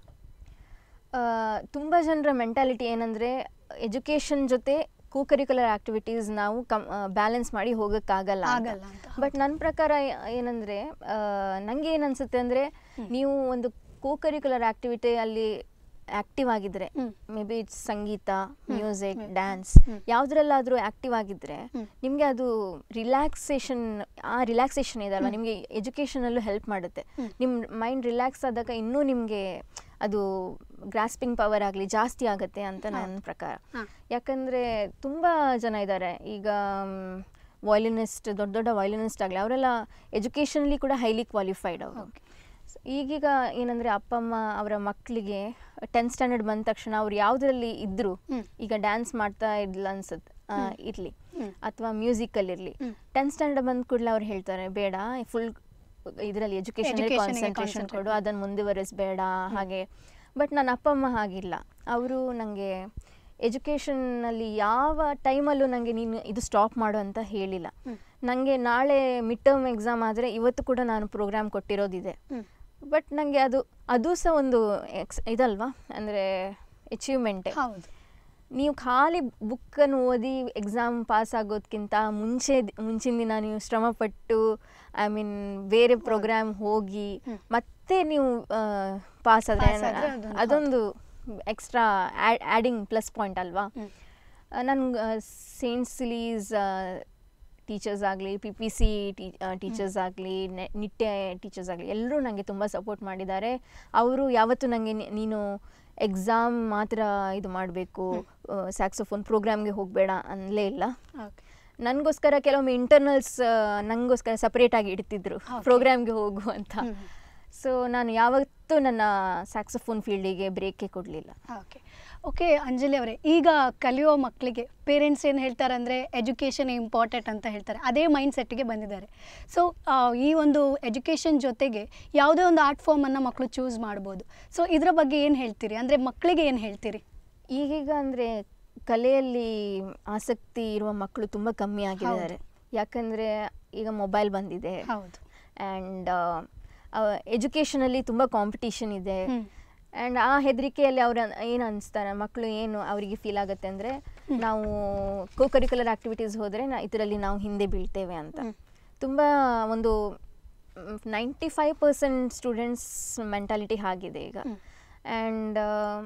ತುಂಬ ಜನರ ಮೆಂಟಾಲಿಟಿ ಏನಂದರೆ ಎಜುಕೇಷನ್ ಜೊತೆ ಕೋ ಕರಿಕ್ಯುಲರ್ ಆ್ಯಕ್ಟಿವಿಟೀಸ್ ನಾವು ಕಮ್ ಬ್ಯಾಲೆನ್ಸ್ ಮಾಡಿ ಹೋಗೋಕ್ಕಾಗಲ್ಲ ಆಗಲ್ಲ ಅಂತ, ಹೌದು. ಬಟ್ ನನ್ನ ಪ್ರಕಾರ ಏ- ಏನಂದ್ರೆ ನನಗೆ ಏನು ಅನ್ಸುತ್ತೆ ಅಂದರೆ ನೀವು ಒಂದು ಕೋ ಕರಿಕ್ಯುಲರ್ ಆ್ಯಕ್ಟಿವಿಟಿ ಅಲ್ಲಿ ಆ್ಯಕ್ಟಿವ್ ಆಗಿದ್ರೆ ಹ್ಮ್. ಮೇ ಬಿ ಇಟ್ಸ್ ಸಂಗೀತ ಮ್ಯೂಸಿಕ್ ಹ್ಮ್. ಡ್ಯಾನ್ಸ್ ಹ್ಮ್. ಯಾವುದ್ರಲ್ಲಾದರೂ ಆ್ಯಕ್ಟಿವ್ ಆಗಿದ್ರೆ ಹ್ಮ್. ನಿಮಗೆ ಅದು ರಿಲ್ಯಾಕ್ಸೇಷನ್ ಆ ರಿಲ್ಯಾಕ್ಸೇಷನ್ ಇದೆ ಅಲ್ವಾ ನಿಮಗೆ ಎಜುಕೇಷನಲ್ಲೂ ಹೆಲ್ಪ್ ಮಾಡುತ್ತೆ ಹ್ಮ್. ನಿಮ್ಮ ಮೈಂಡ್ ರಿಲ್ಯಾಕ್ಸ್ ಆದಾಗ ಇನ್ನೂ ನಿಮಗೆ ಅದು ಗ್ರಾಸ್ಪಿಂಗ್ ಪವರ್ ಆಗಲಿ ಜಾಸ್ತಿ ಆಗುತ್ತೆ ಅಂತ ನನ್ನ ಪ್ರಕಾರ ಹಾ. ಯಾಕಂದರೆ ತುಂಬ ಜನ ಇದ್ದಾರೆ ಈಗ ವಾಯ್ಲಿನಿಸ್ಟ್ ದೊಡ್ಡ ದೊಡ್ಡ ವಾಯ್ಲಿನಿಸ್ಟ್ ಆಗಲಿ ಅವರೆಲ್ಲ ಎಜುಕೇಷನಲ್ಲಿ ಕೂಡ ಹೈಲಿ ಕ್ವಾಲಿಫೈಡ್ ಅವರು Okay. ಈಗೀಗ ಏನಂದರೆ ಅಪ್ಪ ಅಮ್ಮ ಅವರ ಮಕ್ಕಳಿಗೆ ಟೆಂತ್ ಸ್ಟ್ಯಾಂಡರ್ಡ್ ಬಂದ ತಕ್ಷಣ ಅವ್ರು ಯಾವುದರಲ್ಲಿ ಇದ್ದರು ಹ್ಮ್. ಈಗ ಡ್ಯಾನ್ಸ್ ಮಾಡ್ತಾ ಇದ್ಲ ಅನ್ಸುತ್ತೆ ಇರಲಿ ಹ್ಮ್. ಅಥವಾ ಮ್ಯೂಸಿಕಲ್ಲಿರಲಿ ಹ್ಮ್. ಟೆಂತ್ ಸ್ಟ್ಯಾಂಡರ್ಡ್ ಬಂದ ಕೂಡಲೇ ಅವ್ರು ಹೇಳ್ತಾರೆ ಬೇಡ ಫುಲ್ ಇದರಲ್ಲಿ ಎಜುಕೇಷನ್ Education ಗೆ ಕಾನ್ಸಂಟ್ರೇಷನ್ concentrate ಕೊಡು ಅದನ್ನು ಮುಂದುವರಿಸಬೇಡ ಹಾಗೆ ಬಟ್ ನನ್ನ ಅಪ್ಪ ಅಮ್ಮ ಹಾಗಿಲ್ಲ ಅವರು ನನಗೆ ಎಜುಕೇಷನ್ನಲ್ಲಿ ಯಾವ ಟೈಮಲ್ಲೂ ನನಗೆ ನೀನು ಇದು ಸ್ಟಾಪ್ ಮಾಡು ಅಂತ ಹೇಳಿಲ್ಲ ಹ್ಮ್. ನನಗೆ ನಾಳೆ ಮಿಡ್ ಟರ್ಮ್ ಎಕ್ಸಾಮ್ ಆದರೆ ಇವತ್ತು ಕೂಡ ನಾನು ಪ್ರೋಗ್ರಾಮ್ ಕೊಟ್ಟಿರೋದಿದೆ ಹ್ಮ್. ಬಟ್ ನನಗೆ ಅದು ಅದು ಸಹ ಒಂದು ಎಕ್ಸ್ ಇದಲ್ವಾ ಅಂದರೆ ಅಚೀವ್ಮೆಂಟೇ ಹೌದು ನೀವು ಖಾಲಿ ಬುಕ್ಕನ್ನು ಓದಿ ಎಕ್ಸಾಮ್ ಪಾಸ್ ಆಗೋದಕ್ಕಿಂತ ಮುಂಚೆ ಮುಂಚಿನ ದಿನ ನೀವು ಶ್ರಮಪಟ್ಟು ಐ ಮೀನ್ ಬೇರೆ ಪ್ರೋಗ್ರಾಮ್ ಹೋಗಿ ಹ್ಮ್. ಮತ್ತೆ ನೀವು ಪಾಸ್ ಆದರೆ Pass ಆದ್ರೆ ಅದೊಂದು ಅದೊಂದು ಎಕ್ಸ್ಟ್ರಾ ಆ್ಯಡಿಂಗ್ ಪ್ಲಸ್ ಪಾಯಿಂಟ್ ಅಲ್ವಾ ಹ್ಮ್. ನನ್ಗೆ ಸೇಂಟ್ ಸಿಲೀಸ್ ಟೀಚರ್ಸ್ ಆಗಲಿ ಪಿ ಪಿ ಸಿ ಟೀಚರ್ಸ್ ಆಗಲಿ ನಿಟ್ಟೆ ಟೀಚರ್ಸ್ ಆಗಲಿ ಎಲ್ಲರೂ ನನಗೆ ತುಂಬ ಸಪೋರ್ಟ್ ಮಾಡಿದ್ದಾರೆ ಅವರು ಯಾವತ್ತೂ ನನಗೆ ನೀನು ಎಕ್ಸಾಮ್ ಮಾತ್ರ ಇದು ಮಾಡಬೇಕು ಸ್ಯಾಕ್ಸೋಫೋನ್ ಪ್ರೋಗ್ರಾಮ್ಗೆ ಹೋಗಬೇಡ ಅನ್ನಲೇ ಇಲ್ಲ ಓಕೆ ನನಗೋಸ್ಕರ ಕೆಲವೊಮ್ಮೆ ಇಂಟರ್ನಲ್ಸ್ ನನಗೋಸ್ಕರ ಸಪ್ರೇಟಾಗಿ ಇಡ್ತಿದ್ರು Okay. ಪ್ರೋಗ್ರಾಮ್ಗೆ ಹೋಗು ಅಂತ ಹ್ಮ್. ಸೊ ನಾನು ಯಾವತ್ತೂ ನನ್ನ ಸ್ಯಾಕ್ಸೋಫೋನ್ ಫೀಲ್ಡಿಗೆ ಬ್ರೇಕೇ ಕೊಡಲಿಲ್ಲ ಓಕೆ ಓಕೆ ಅಂಜಲಿ ಅವರೇ ಈಗ ಕಲಿಯೋ ಮಕ್ಕಳಿಗೆ ಪೇರೆಂಟ್ಸ್ ಏನು ಹೇಳ್ತಾರೆ ಅಂದರೆ ಎಜುಕೇಷನ್ ಇಂಪಾರ್ಟೆಂಟ್ ಅಂತ ಹೇಳ್ತಾರೆ ಅದೇ ಮೈಂಡ್ ಸೆಟ್ಗೆ ಬಂದಿದ್ದಾರೆ ಸೊ ಈ ಒಂದು ಎಜುಕೇಷನ್ ಜೊತೆಗೆ ಯಾವುದೇ ಒಂದು ಆರ್ಟ್ ಫಾರ್ಮನ್ನು ಮಕ್ಕಳು ಚೂಸ್ ಮಾಡ್ಬೋದು ಸೊ ಇದರ ಬಗ್ಗೆ ಏನು ಹೇಳ್ತೀರಿ ಅಂದರೆ ಮಕ್ಕಳಿಗೆ ಏನು ಹೇಳ್ತೀರಿ ಈಗೀಗ ಅಂದರೆ ಕಲೆಯಲ್ಲಿ ಆಸಕ್ತಿ ಇರುವ ಮಕ್ಕಳು ತುಂಬ ಕಮ್ಮಿ ಆಗಿದ್ದಾರೆ ಯಾಕಂದರೆ ಈಗ ಮೊಬೈಲ್ ಬಂದಿದೆ ಹೌದು ಆ್ಯಂಡ್ ಎಜುಕೇಷನಲ್ಲಿ ತುಂಬ ಕಾಂಪಿಟಿಷನ್ ಇದೆ ಹ್ಮ್. ಆ್ಯಂಡ್ ಆ ಹೆದರಿಕೆಯಲ್ಲಿ ಅವ್ರು ಏನು ಅನಿಸ್ತಾರೆ ಮಕ್ಕಳು ಏನು ಅವರಿಗೆ ಫೀಲ್ ಆಗುತ್ತೆ ಅಂದರೆ ನಾವು ಕೋ ಕರಿಕ್ಯುಲರ್ ಆ್ಯಕ್ಟಿವಿಟೀಸ್ ಹೋದರೆ ನಾ ಇದರಲ್ಲಿ ನಾವು ಹಿಂದೆ ಬೀಳ್ತೇವೆ ಅಂತ ಹ್ಮ್. ತುಂಬ ಒಂದು ninety five percent students mentality ಆಗಿದೆ ಈಗ ಹ್ಮ್. ಆ್ಯಂಡ್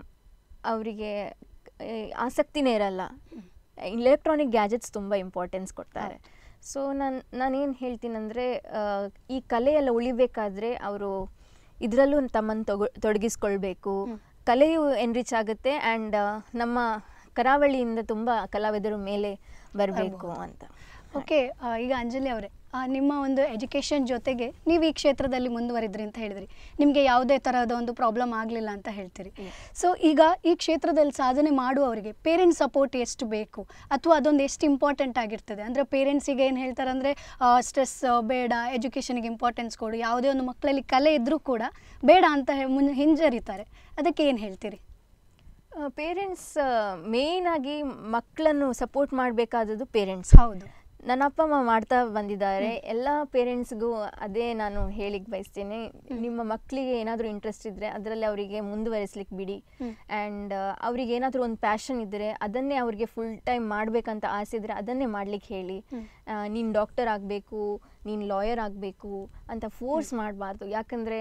ಅವರಿಗೆ ಆಸಕ್ತಿನೇ ಇರಲ್ಲ ಇಲೆಕ್ಟ್ರಾನಿಕ್ ಗ್ಯಾಜೆಟ್ಸ್ ತುಂಬ ಇಂಪಾರ್ಟೆನ್ಸ್ ಕೊಡ್ತಾರೆ ಸೊ ನಾನು ನಾನೇನು ಹೇಳ್ತೀನಂದರೆ ಈ ಕಲೆಯೆಲ್ಲ ಉಳಿಬೇಕಾದ್ರೆ ಅವರು ಇದರಲ್ಲೂ ತಮ್ಮನ್ನು ತೊಗೊ ತೊಡಗಿಸ್ಕೊಳ್ಬೇಕು ಹ್ಮ್. ಕಲೆಯು ಎನ್ರಿಚ್ ಆಗುತ್ತೆ ಆ್ಯಂಡ್ ನಮ್ಮ ಕರಾವಳಿಯಿಂದ ತುಂಬ ಕಲಾವಿದರು ಮೇಲೆ ಬರಬೇಕು ಬರ್ಬೋದು. ಅಂತ ಓಕೆ ಈಗ ಅಂಜಲಿ ಅವರೇ ನಿಮ್ಮ ಒಂದು ಎಜುಕೇಷನ್ ಜೊತೆಗೆ ನೀವು ಈ ಕ್ಷೇತ್ರದಲ್ಲಿ ಮುಂದುವರಿದ್ರಿ ಅಂತ ಹೇಳಿದ್ರಿ ನಿಮಗೆ ಯಾವುದೇ ಥರದ ಒಂದು ಪ್ರಾಬ್ಲಮ್ ಆಗಲಿಲ್ಲ ಅಂತ ಹೇಳ್ತೀರಿ Yes. ಸೊ ಈಗ ಈ ಕ್ಷೇತ್ರದಲ್ಲಿ ಸಾಧನೆ ಮಾಡುವವರಿಗೆ ಪೇರೆಂಟ್ಸ್ ಸಪೋರ್ಟ್ ಎಷ್ಟು ಬೇಕು ಅಥವಾ ಅದೊಂದು ಎಷ್ಟು ಇಂಪಾರ್ಟೆಂಟ್ ಆಗಿರ್ತದೆ ಅಂದರೆ ಪೇರೆಂಟ್ಸಿಗೆ ಏನು ಹೇಳ್ತಾರೆ ಅಂದರೆ ಸ್ಟ್ರೆಸ್ ಬೇಡ ಎಜುಕೇಷನಿಗೆ ಇಂಪಾರ್ಟೆನ್ಸ್ ಕೊಡು ಯಾವುದೇ ಒಂದು ಮಕ್ಕಳಲ್ಲಿ ಕಲೆ ಇದ್ದರೂ ಕೂಡ ಬೇಡ ಅಂತ ಹೇ- ಮುನ್ ಹಿಂಜರಿತಾರೆ ಅದಕ್ಕೆ ಏನು ಹೇಳ್ತೀರಿ ಪೇರೆಂಟ್ಸ್ ಮೇಯ್ನ್ ಆಗಿ ಮಕ್ಕಳನ್ನು ಸಪೋರ್ಟ್ ಮಾಡಬೇಕಾದದ್ದು ಪೇರೆಂಟ್ಸ್ ಹೌದು ನನ್ನ ಅಪ್ಪ ಅಮ್ಮ ಮಾಡ್ತಾ ಬಂದಿದ್ದಾರೆ ಎಲ್ಲ ಪೇರೆಂಟ್ಸ್ಗೂ ಅದೇ ನಾನು ಹೇಳಿಕ್ ಬಯಸ್ತೇನೆ ನಿಮ್ಮ ಮಕ್ಕಳಿಗೆ ಏನಾದರೂ ಇಂಟ್ರೆಸ್ಟ್ ಇದ್ದರೆ ಅದರಲ್ಲಿ ಅವರಿಗೆ ಮುಂದುವರಿಸ್ಲಿಕ್ಕೆ ಬಿಡಿ ಹ್ಮ್. ಆ್ಯಂಡ್ ಅವ್ರಿಗೆ ಏನಾದರೂ ಒಂದು ಪ್ಯಾಷನ್ ಇದ್ದರೆ ಅದನ್ನೇ ಅವ್ರಿಗೆ ಫುಲ್ ಟೈಮ್ ಮಾಡಬೇಕಂತ ಆಸೆ ಇದ್ದರೆ ಅದನ್ನೇ ಮಾಡ್ಲಿಕ್ಕೆ ಹೇಳಿ ಹ್ಮ್. ನೀನು ಡಾಕ್ಟರ್ ಆಗಬೇಕು ನೀನು ಲಾಯರ್ ಆಗಬೇಕು ಅಂತ ಫೋರ್ಸ್ ಮಾಡಬಾರ್ದು ಯಾಕಂದರೆ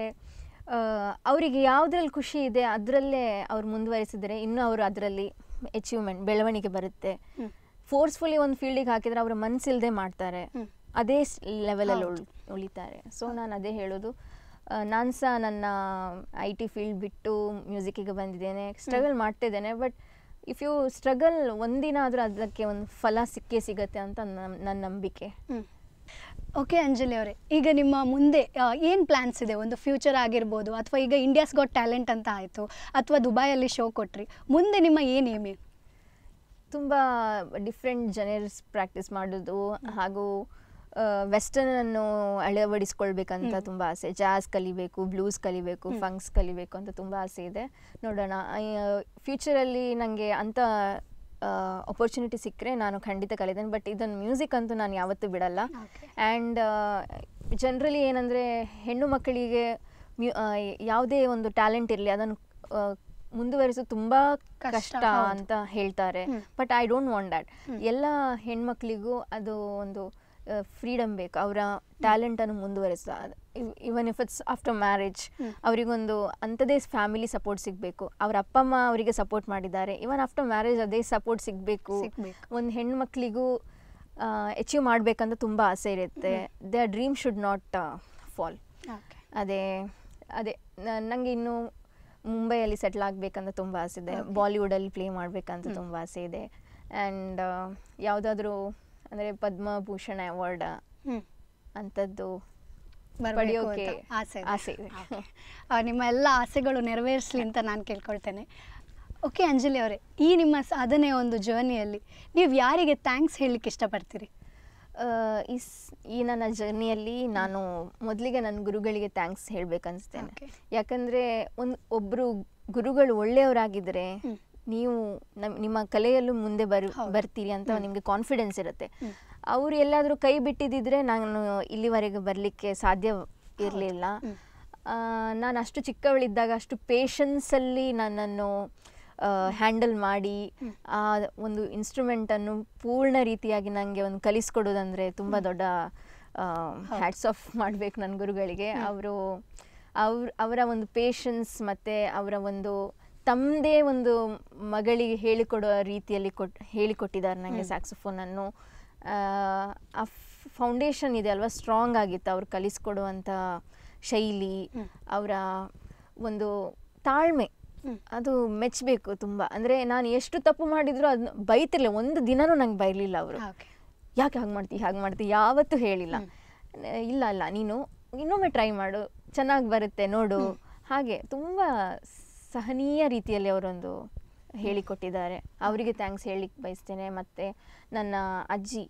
ಅವರಿಗೆ ಯಾವುದ್ರಲ್ಲಿ ಖುಷಿ ಇದೆ ಅದರಲ್ಲೇ ಅವ್ರು ಮುಂದುವರಿಸಿದರೆ ಇನ್ನೂ ಅವರು ಅದರಲ್ಲಿ ಅಚೀವ್ಮೆಂಟ್ ಬೆಳವಣಿಗೆ ಬರುತ್ತೆ ಹ್ಮ್. ಫೋರ್ಸ್ಫುಲಿ ಒಂದು ಫೀಲ್ಡಿಗೆ ಹಾಕಿದ್ರೆ ಅವರ ಮನಸ್ಸಿಲ್ಲದೆ ಮಾಡ್ತಾರೆ ಹ್ಮ್. ಅದೇ ಲೆವೆಲಲ್ಲಿ ಹೌದು. ಉಳ್ ಉಳಿತಾರೆ ಸೊ ನಾನು ಅದೇ ಹೇಳೋದು ನಾನು ಸಹ ನನ್ನ ಐ ಟಿ ಫೀಲ್ಡ್ ಬಿಟ್ಟು ಮ್ಯೂಸಿಕ್ಕಿಗೆ ಬಂದಿದ್ದೇನೆ ಸ್ಟ್ರಗಲ್ ಮಾಡ್ತಿದ್ದೇನೆ ಬಟ್ ಇಫ್ ಯು ಸ್ಟ್ರಗಲ್ ಒಂದಿನ ಆದರೂ ಅದಕ್ಕೆ ಒಂದು ಫಲ ಸಿಕ್ಕೇ ಸಿಗತ್ತೆ ಅಂತ ನನ್ನ ನನ್ನ ನಂಬಿಕೆ ಓಕೆ ಅಂಜಲಿ ಅವರೇ ಈಗ ನಿಮ್ಮ ಮುಂದೆ ಏನು ಪ್ಲ್ಯಾನ್ಸ್ ಇದೆ ಒಂದು ಫ್ಯೂಚರ್ ಆಗಿರ್ಬೋದು ಅಥವಾ ಈಗ ಇಂಡಿಯಾಸ್ ಗಾಟ್ ಟ್ಯಾಲೆಂಟ್ ಅಂತ ಆಯಿತು ಅಥವಾ ದುಬೈಯಲ್ಲಿ ಶೋ ಕೊಟ್ರಿ ಮುಂದೆ ನಿಮ್ಮ ಏನು ಏಮಿ ತುಂಬ ಡಿಫ್ರೆಂಟ್ ಜನರ್ಸ್ ಪ್ರಾಕ್ಟೀಸ್ ಮಾಡೋದು ಹಾಗೂ ವೆಸ್ಟರ್ನನ್ನು ಅಳವಡಿಸ್ಕೊಳ್ಬೇಕಂತ ತುಂಬ ಆಸೆ ಜಾಸ್ ಕಲಿಬೇಕು ಬ್ಲೂಸ್ ಕಲಿಬೇಕು ಹ್ಮ್. ಫಂಕ್ಸ್ ಕಲಿಬೇಕು ಅಂತ ತುಂಬ ಆಸೆ ಇದೆ ನೋಡೋಣ ಫ್ಯೂಚರಲ್ಲಿ ನನಗೆ ಅಂಥ ಅಪರ್ಚುನಿಟಿ ಸಿಕ್ಕರೆ ನಾನು ಖಂಡಿತ ಕಲಿತೇನೆ ಬಟ್ ಇದನ್ನು ಮ್ಯೂಸಿಕ್ ಅಂತೂ ನಾನು ಯಾವತ್ತೂ ಬಿಡಲ್ಲ Okay. ಆ್ಯಂಡ್ ಜನರಲಿ ಏನಂದರೆ ಹೆಣ್ಣು ಮಕ್ಕಳಿಗೆ ಮ್ಯೂ ಯಾವುದೇ ಒಂದು ಟ್ಯಾಲೆಂಟ್ ಇರಲಿ ಅದನ್ನು ಆ, ಮುಂದುವರಿಸೋದು ತುಂಬ ಕಷ್ಟ, ಕಷ್ಟ ಹೌದು. ಅಂತ ಹೇಳ್ತಾರೆ ಹ್ಮ್. But I don't want that ಹ್ಮ್. ಎಲ್ಲ ಹೆಣ್ಮಕ್ಳಿಗೂ ಅದು ಒಂದು ಫ್ರೀಡಮ್ ಬೇಕು ಅವರ ಟ್ಯಾಲೆಂಟನ್ನು ಮುಂದುವರಿಸ even if it's after marriage ಹ್ಮ್. ಅವರಿಗೊಂದು ಅಂಥದ್ದೇ ಫ್ಯಾಮಿಲಿ ಸಪೋರ್ಟ್ ಸಿಗಬೇಕು ಅವ್ರ ಅಪ್ಪ ಅಮ್ಮ ಅವರಿಗೆ ಸಪೋರ್ಟ್ ಮಾಡಿದ್ದಾರೆ ಇವನ್ ಆಫ್ಟರ್ ಮ್ಯಾರೇಜ್ ಅದೇ ಸಪೋರ್ಟ್ ಸಿಗಬೇಕು ಸಿಗ್ಬೇಕು. ಒಂದು ಹೆಣ್ಮಕ್ಳಿಗೂ ಅಚೀವ್ ಮಾಡಬೇಕಂತ ತುಂಬ ಆಸೆ ಇರುತ್ತೆ the dream should not fall okay ಅದೇ ಅದೇ ನನಗೆ ಇನ್ನು ಮುಂಬೈಯಲ್ಲಿ ಸೆಟ್ಲ್ ಆಗಬೇಕಂತ ತುಂಬ ಆಸೆ ಇದೆ Okay. ಬಾಲಿವುಡಲ್ಲಿ ಪ್ಲೇ ಮಾಡಬೇಕಂತ ಹ್ಮ್. ತುಂಬ ಆಸೆ ಇದೆ ಆ್ಯಂಡ್ ಯಾವುದಾದ್ರೂ ಅಂದರೆ ಪದ್ಮಭೂಷಣ ಅವಾರ್ಡ್ ಹ್ಞೂ ಅಂಥದ್ದು ಬರಬೇಕು ಪಡೆಯೋಕೆ ಅಂತ ಆಸೆ ಇದೆ. ಆಸೆ ಇದೆ. Okay. ಆ, ನಿಮ್ಮ ಎಲ್ಲ ಆಸೆಗಳು ನೆರವೇರಿಸಲಿ ಅಂತ ನಾನು ಕೇಳ್ಕೊಳ್ತೇನೆ ಓಕೆ ಅಂಜಲಿ ಅವರೇ ಈ ನಿಮ್ಮ ಸಾಧನೆಯ ಒಂದು ಜರ್ನಿಯಲ್ಲಿ ನೀವು ಯಾರಿಗೆ ಥ್ಯಾಂಕ್ಸ್ ಹೇಳಲಿಕ್ಕೆ ಇಷ್ಟಪಡ್ತೀರಿ ಆ, ಈ ಸ್- ಈ ನನ್ನ ಜರ್ನಿಯಲ್ಲಿ ನಾನು ಮೊದಲಿಗೆ ನನ್ನ ಗುರುಗಳಿಗೆ ಥ್ಯಾಂಕ್ಸ್ ಹೇಳ್ಬೇಕನ್ಸ್ತೇನೆ Okay. ಯಾಕಂದರೆ ಒಂದು ಒಬ್ಬರು ಗುರುಗಳು ಒಳ್ಳೆಯವರಾಗಿದ್ದರೆ ಹ್ಮ್. ನೀವು ನಮ್ ನಿಮ್ಮ ಕಲೆಯಲ್ಲೂ ಮುಂದೆ ಬರ್ ಹೌದು. ಬರ್ತೀರಿ ಅಂತ ಹ್ಮ್. ನಿಮಗೆ ಕಾನ್ಫಿಡೆನ್ಸ್ ಇರುತ್ತೆ ಹ್ಮ್. ಅವರು ಎಲ್ಲಾದರೂ ಕೈ ಬಿಟ್ಟಿದ್ದಿದ್ರೆ ನಾನು ಇಲ್ಲಿವರೆಗೆ ಬರಲಿಕ್ಕೆ ಸಾಧ್ಯ ಇರಲಿಲ್ಲ ನಾನು ಅಷ್ಟು ಚಿಕ್ಕವಳಿದ್ದಾಗ ಅಷ್ಟು ಪೇಷನ್ಸಲ್ಲಿ ನನ್ನನ್ನು ಹ್ಯಾಂಡಲ್ ಮಾಡಿ ಆ ಒಂದು ಇನ್ಸ್ಟ್ರೂಮೆಂಟನ್ನು ಪೂರ್ಣ ರೀತಿಯಾಗಿ ನನಗೆ ಒಂದು ಕಲಿಸ್ಕೊಡೋದಂದರೆ ತುಂಬ ದೊಡ್ಡ ಹ್ಯಾಟ್ಸ್ ಆಫ್ ಮಾಡಬೇಕು ನನ್ನ ಗುರುಗಳಿಗೆ ಅವರು ಅವ್ರ ಅವರ ಒಂದು ಪೇಷನ್ಸ್ ಮತ್ತು ಅವರ ಒಂದು ತಮ್ಮದೇ ಒಂದು ಮಗಳಿಗೆ ಹೇಳಿಕೊಡೋ ರೀತಿಯಲ್ಲಿ ಕೊಟ್ ಹೇಳಿಕೊಟ್ಟಿದ್ದಾರೆ ನನಗೆ ಸ್ಯಾಕ್ಸೋಫೋನನ್ನು ಆ ಫೌಂಡೇಶನ್ ಇದೆ ಅಲ್ವಾ ಸ್ಟ್ರಾಂಗ್ ಆಗಿತ್ತು ಅವ್ರು ಕಲಿಸ್ಕೊಡುವಂಥ ಶೈಲಿ ಅವರ ಒಂದು ತಾಳ್ಮೆ ಅದು ಮೆಚ್ಚಬೇಕು ತುಂಬ ಅಂದರೆ ನಾನು ಎಷ್ಟು ತಪ್ಪು ಮಾಡಿದ್ರು ಅದನ್ನ ಬೈತಿರ್ಲಿಲ್ಲ ಒಂದು ದಿನನೂ ನಂಗೆ ಬೈಲಿಲ್ಲ ಅವರು ಓಕೆ ಯಾಕೆ ಹಾಗೆ ಮಾಡ್ತಿ ಹಾಗೆ ಮಾಡ್ತಿ ಯಾವತ್ತೂ ಹೇಳಿಲ್ಲ ಇಲ್ಲ ಇಲ್ಲ ನೀನು ಇನ್ನೊಮ್ಮೆ ಟ್ರೈ ಮಾಡು ಚೆನ್ನಾಗಿ ಬರುತ್ತೆ ನೋಡು ಹಾಗೆ ತುಂಬ ಸಹನೀಯ ರೀತಿಯಲ್ಲಿ ಅವರೊಂದು ಹೇಳಿಕೊಟ್ಟಿದ್ದಾರೆ ಅವರಿಗೆ ಥ್ಯಾಂಕ್ಸ್ ಹೇಳಿಕ್ಕೆ ಬಯಸ್ತೇನೆ ಮತ್ತು ನನ್ನ ಅಜ್ಜಿ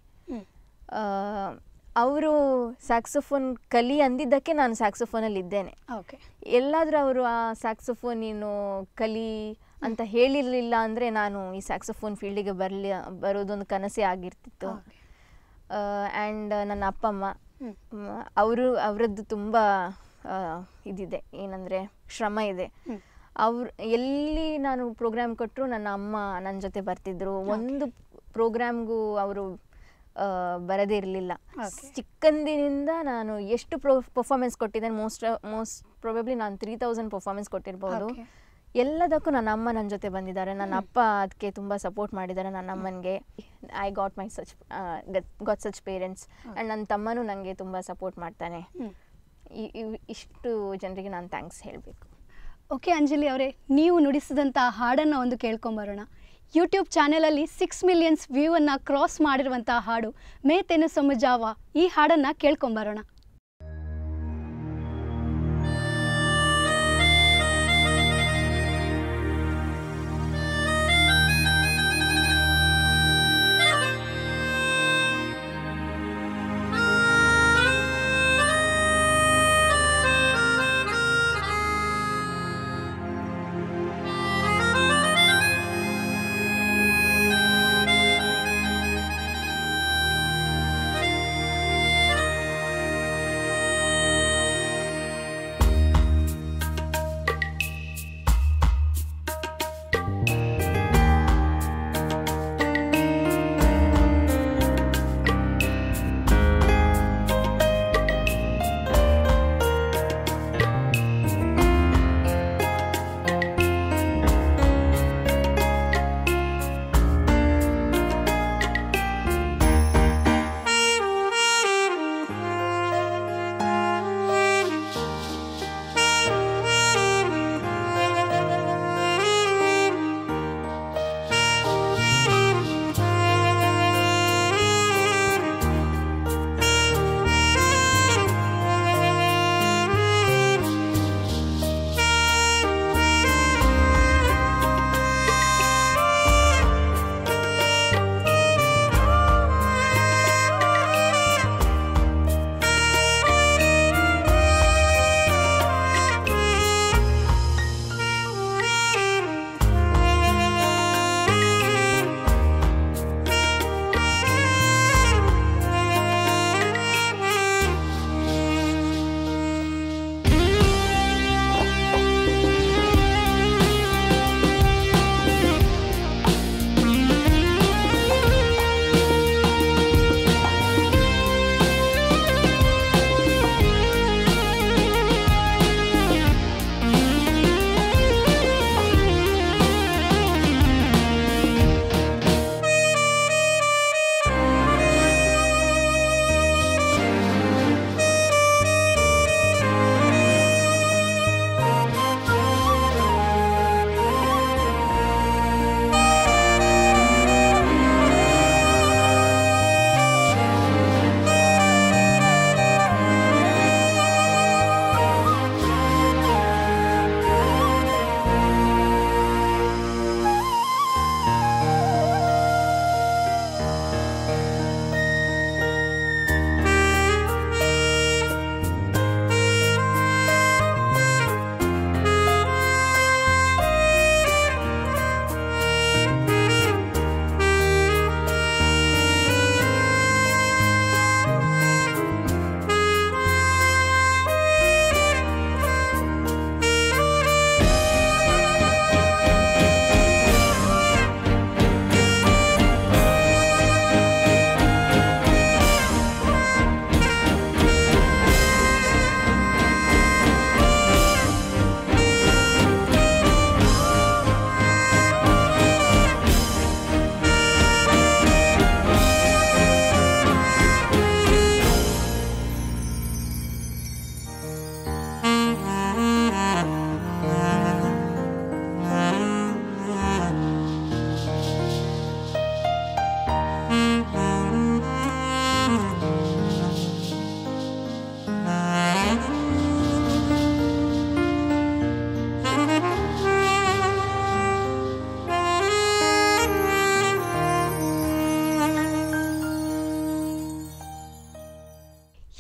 ಅವರು ಸ್ಯಾಕ್ಸೋಫೋನ್ ಕಲಿ ಅಂದಿದ್ದಕ್ಕೆ ನಾನು ಸ್ಯಾಕ್ಸೋಫೋನಲ್ಲಿ ಇದ್ದೇನೆ ಓಕೆ ಎಲ್ಲಾದರೂ ಅವರು ಆ ಸ್ಯಾಕ್ಸೋಫೋನ್ ನೀನು ಕಲಿ ಅಂತ ಹೇಳಿರಲಿಲ್ಲ ಅಂದರೆ ನಾನು ಈ ಸ್ಯಾಕ್ಸೋಫೋನ್ ಫೀಲ್ಡಿಗೆ ಬರಲಿ ಬರೋದೊಂದು ಕನಸೇ ಆಗಿರ್ತಿತ್ತು Okay. ಆ್ಯಂಡ್ ನನ್ನ ಅಪ್ಪ ಅಮ್ಮ ಅವರು ಅವರದ್ದು ತುಂಬ ಆ, ಇದಿದೆ ಏನಂದರೆ ಶ್ರಮ ಇದೆ ಹ್ಮ್. ಅವ್ರು ಎಲ್ಲಿ ನಾನು ಪ್ರೋಗ್ರಾಮ್ ಕೊಟ್ಟರು ನನ್ನ ಅಮ್ಮ ನನ್ನ ಜೊತೆ ಬರ್ತಿದ್ರು ಒಂದು ಪ್ರೋಗ್ರಾಮ್ಗೂ ಅವರು ಬರದೇ ಇರಲಿಲ್ಲ Okay. ಚಿಕ್ಕಂದಿನಿಂದ ನಾನು ಎಷ್ಟು ಪ್ರೊ ಪರ್ಫಾರ್ಮೆನ್ಸ್ ಕೊಟ್ಟಿದ್ದೇನೆ ಮೋಸ್ಟ್ ಮೋಸ್ಟ್ ಪ್ರೊಬೆಬ್ಲಿ ನಾನು ತ್ರೀ ತೌಸಂಡ್ ಪರ್ಫಾರ್ಮೆನ್ಸ್ ಕೊಟ್ಟಿರ್ಬೋದು Okay. ಎಲ್ಲದಕ್ಕೂ ನನ್ನ ಅಮ್ಮ ನನ್ನ ಜೊತೆ ಬಂದಿದ್ದಾರೆ ನನ್ನ ಅಪ್ಪ ಅದಕ್ಕೆ ತುಂಬ ಸಪೋರ್ಟ್ ಮಾಡಿದ್ದಾರೆ ನನ್ನ ಅಮ್ಮನಿಗೆ I got my such got such parents and ನನ್ನ ತಮ್ಮನೂ ನನಗೆ ತುಂಬ ಸಪೋರ್ಟ್ ಮಾಡ್ತಾನೆ ಹ್ಮ್. ಈ- ಇವ್- ಇಷ್ಟು ಜನರಿಗೆ ನಾನು ಥ್ಯಾಂಕ್ಸ್ ಹೇಳಬೇಕು ಓಕೆ ಅಂಜಲಿ ಅವರೇ ನೀವು ನುಡಿಸಿದಂಥ ಹಾಡನ್ನು ಒಂದು ಕೇಳ್ಕೊಂಬರೋಣ ಯೂಟ್ಯೂಬ್ ಚಾನೆಲಲ್ಲಿ ಸಿಕ್ಸ್ ಮಿಲಿಯನ್ಸ್ ವ್ಯೂವನ್ನು ಕ್ರಾಸ್ ಮಾಡಿರುವಂಥ ಹಾಡು ಮೇತೆನು ಸಮುಜಾವ ಈ ಹಾಡನ್ನು ಕೇಳ್ಕೊಂಬರೋಣ Thank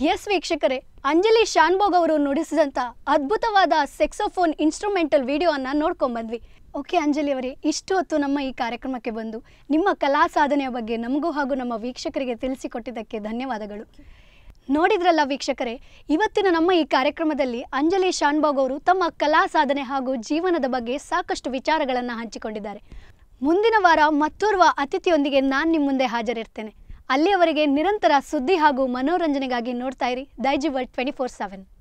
ಎಸ್ ವೀಕ್ಷಕರೇ ಅಂಜಲಿ ಶಾನ್ಭೋಗ್ ಅವರು ನುಡಿಸಿದಂಥ ಅದ್ಭುತವಾದ ಸೆಕ್ಸೋಫೋನ್ ಇನ್ಸ್ಟ್ರೂಮೆಂಟಲ್ ವಿಡಿಯೋವನ್ನು ನೋಡ್ಕೊಂಡ್ಬಂದ್ವಿ ಓಕೆ ಅಂಜಲಿ ಅವರೇ ಇಷ್ಟು ಹೊತ್ತು ನಮ್ಮ ಈ ಕಾರ್ಯಕ್ರಮಕ್ಕೆ ಬಂದು ನಿಮ್ಮ ಕಲಾ ಸಾಧನೆಯ ಬಗ್ಗೆ ನಮಗೂ ಹಾಗೂ ನಮ್ಮ ವೀಕ್ಷಕರಿಗೆ ತಿಳಿಸಿಕೊಟ್ಟಿದ್ದಕ್ಕೆ ಧನ್ಯವಾದಗಳು ನೋಡಿದ್ರಲ್ಲ ವೀಕ್ಷಕರೇ ಇವತ್ತಿನ ನಮ್ಮ ಈ ಕಾರ್ಯಕ್ರಮದಲ್ಲಿ ಅಂಜಲಿ ಶಾನ್ಭೋಗ್ ಅವರು ತಮ್ಮ ಕಲಾ ಸಾಧನೆ ಹಾಗೂ ಜೀವನದ ಬಗ್ಗೆ ಸಾಕಷ್ಟು ವಿಚಾರಗಳನ್ನು ಹಂಚಿಕೊಂಡಿದ್ದಾರೆ ಮುಂದಿನ ವಾರ ಮತ್ತೋರ್ವ ಅತಿಥಿಯೊಂದಿಗೆ ನಾನು ನಿಮ್ಮ ಮುಂದೆ ಹಾಜರಿರ್ತೇನೆ ಅಲ್ಲಿಯವರೆಗೆ ನಿರಂತರ ಸುದ್ದಿ ಹಾಗೂ ಮನೋರಂಜನೆಗಾಗಿ ನೋಡ್ತಾ ಇರಿ Daijiworld twenty four seven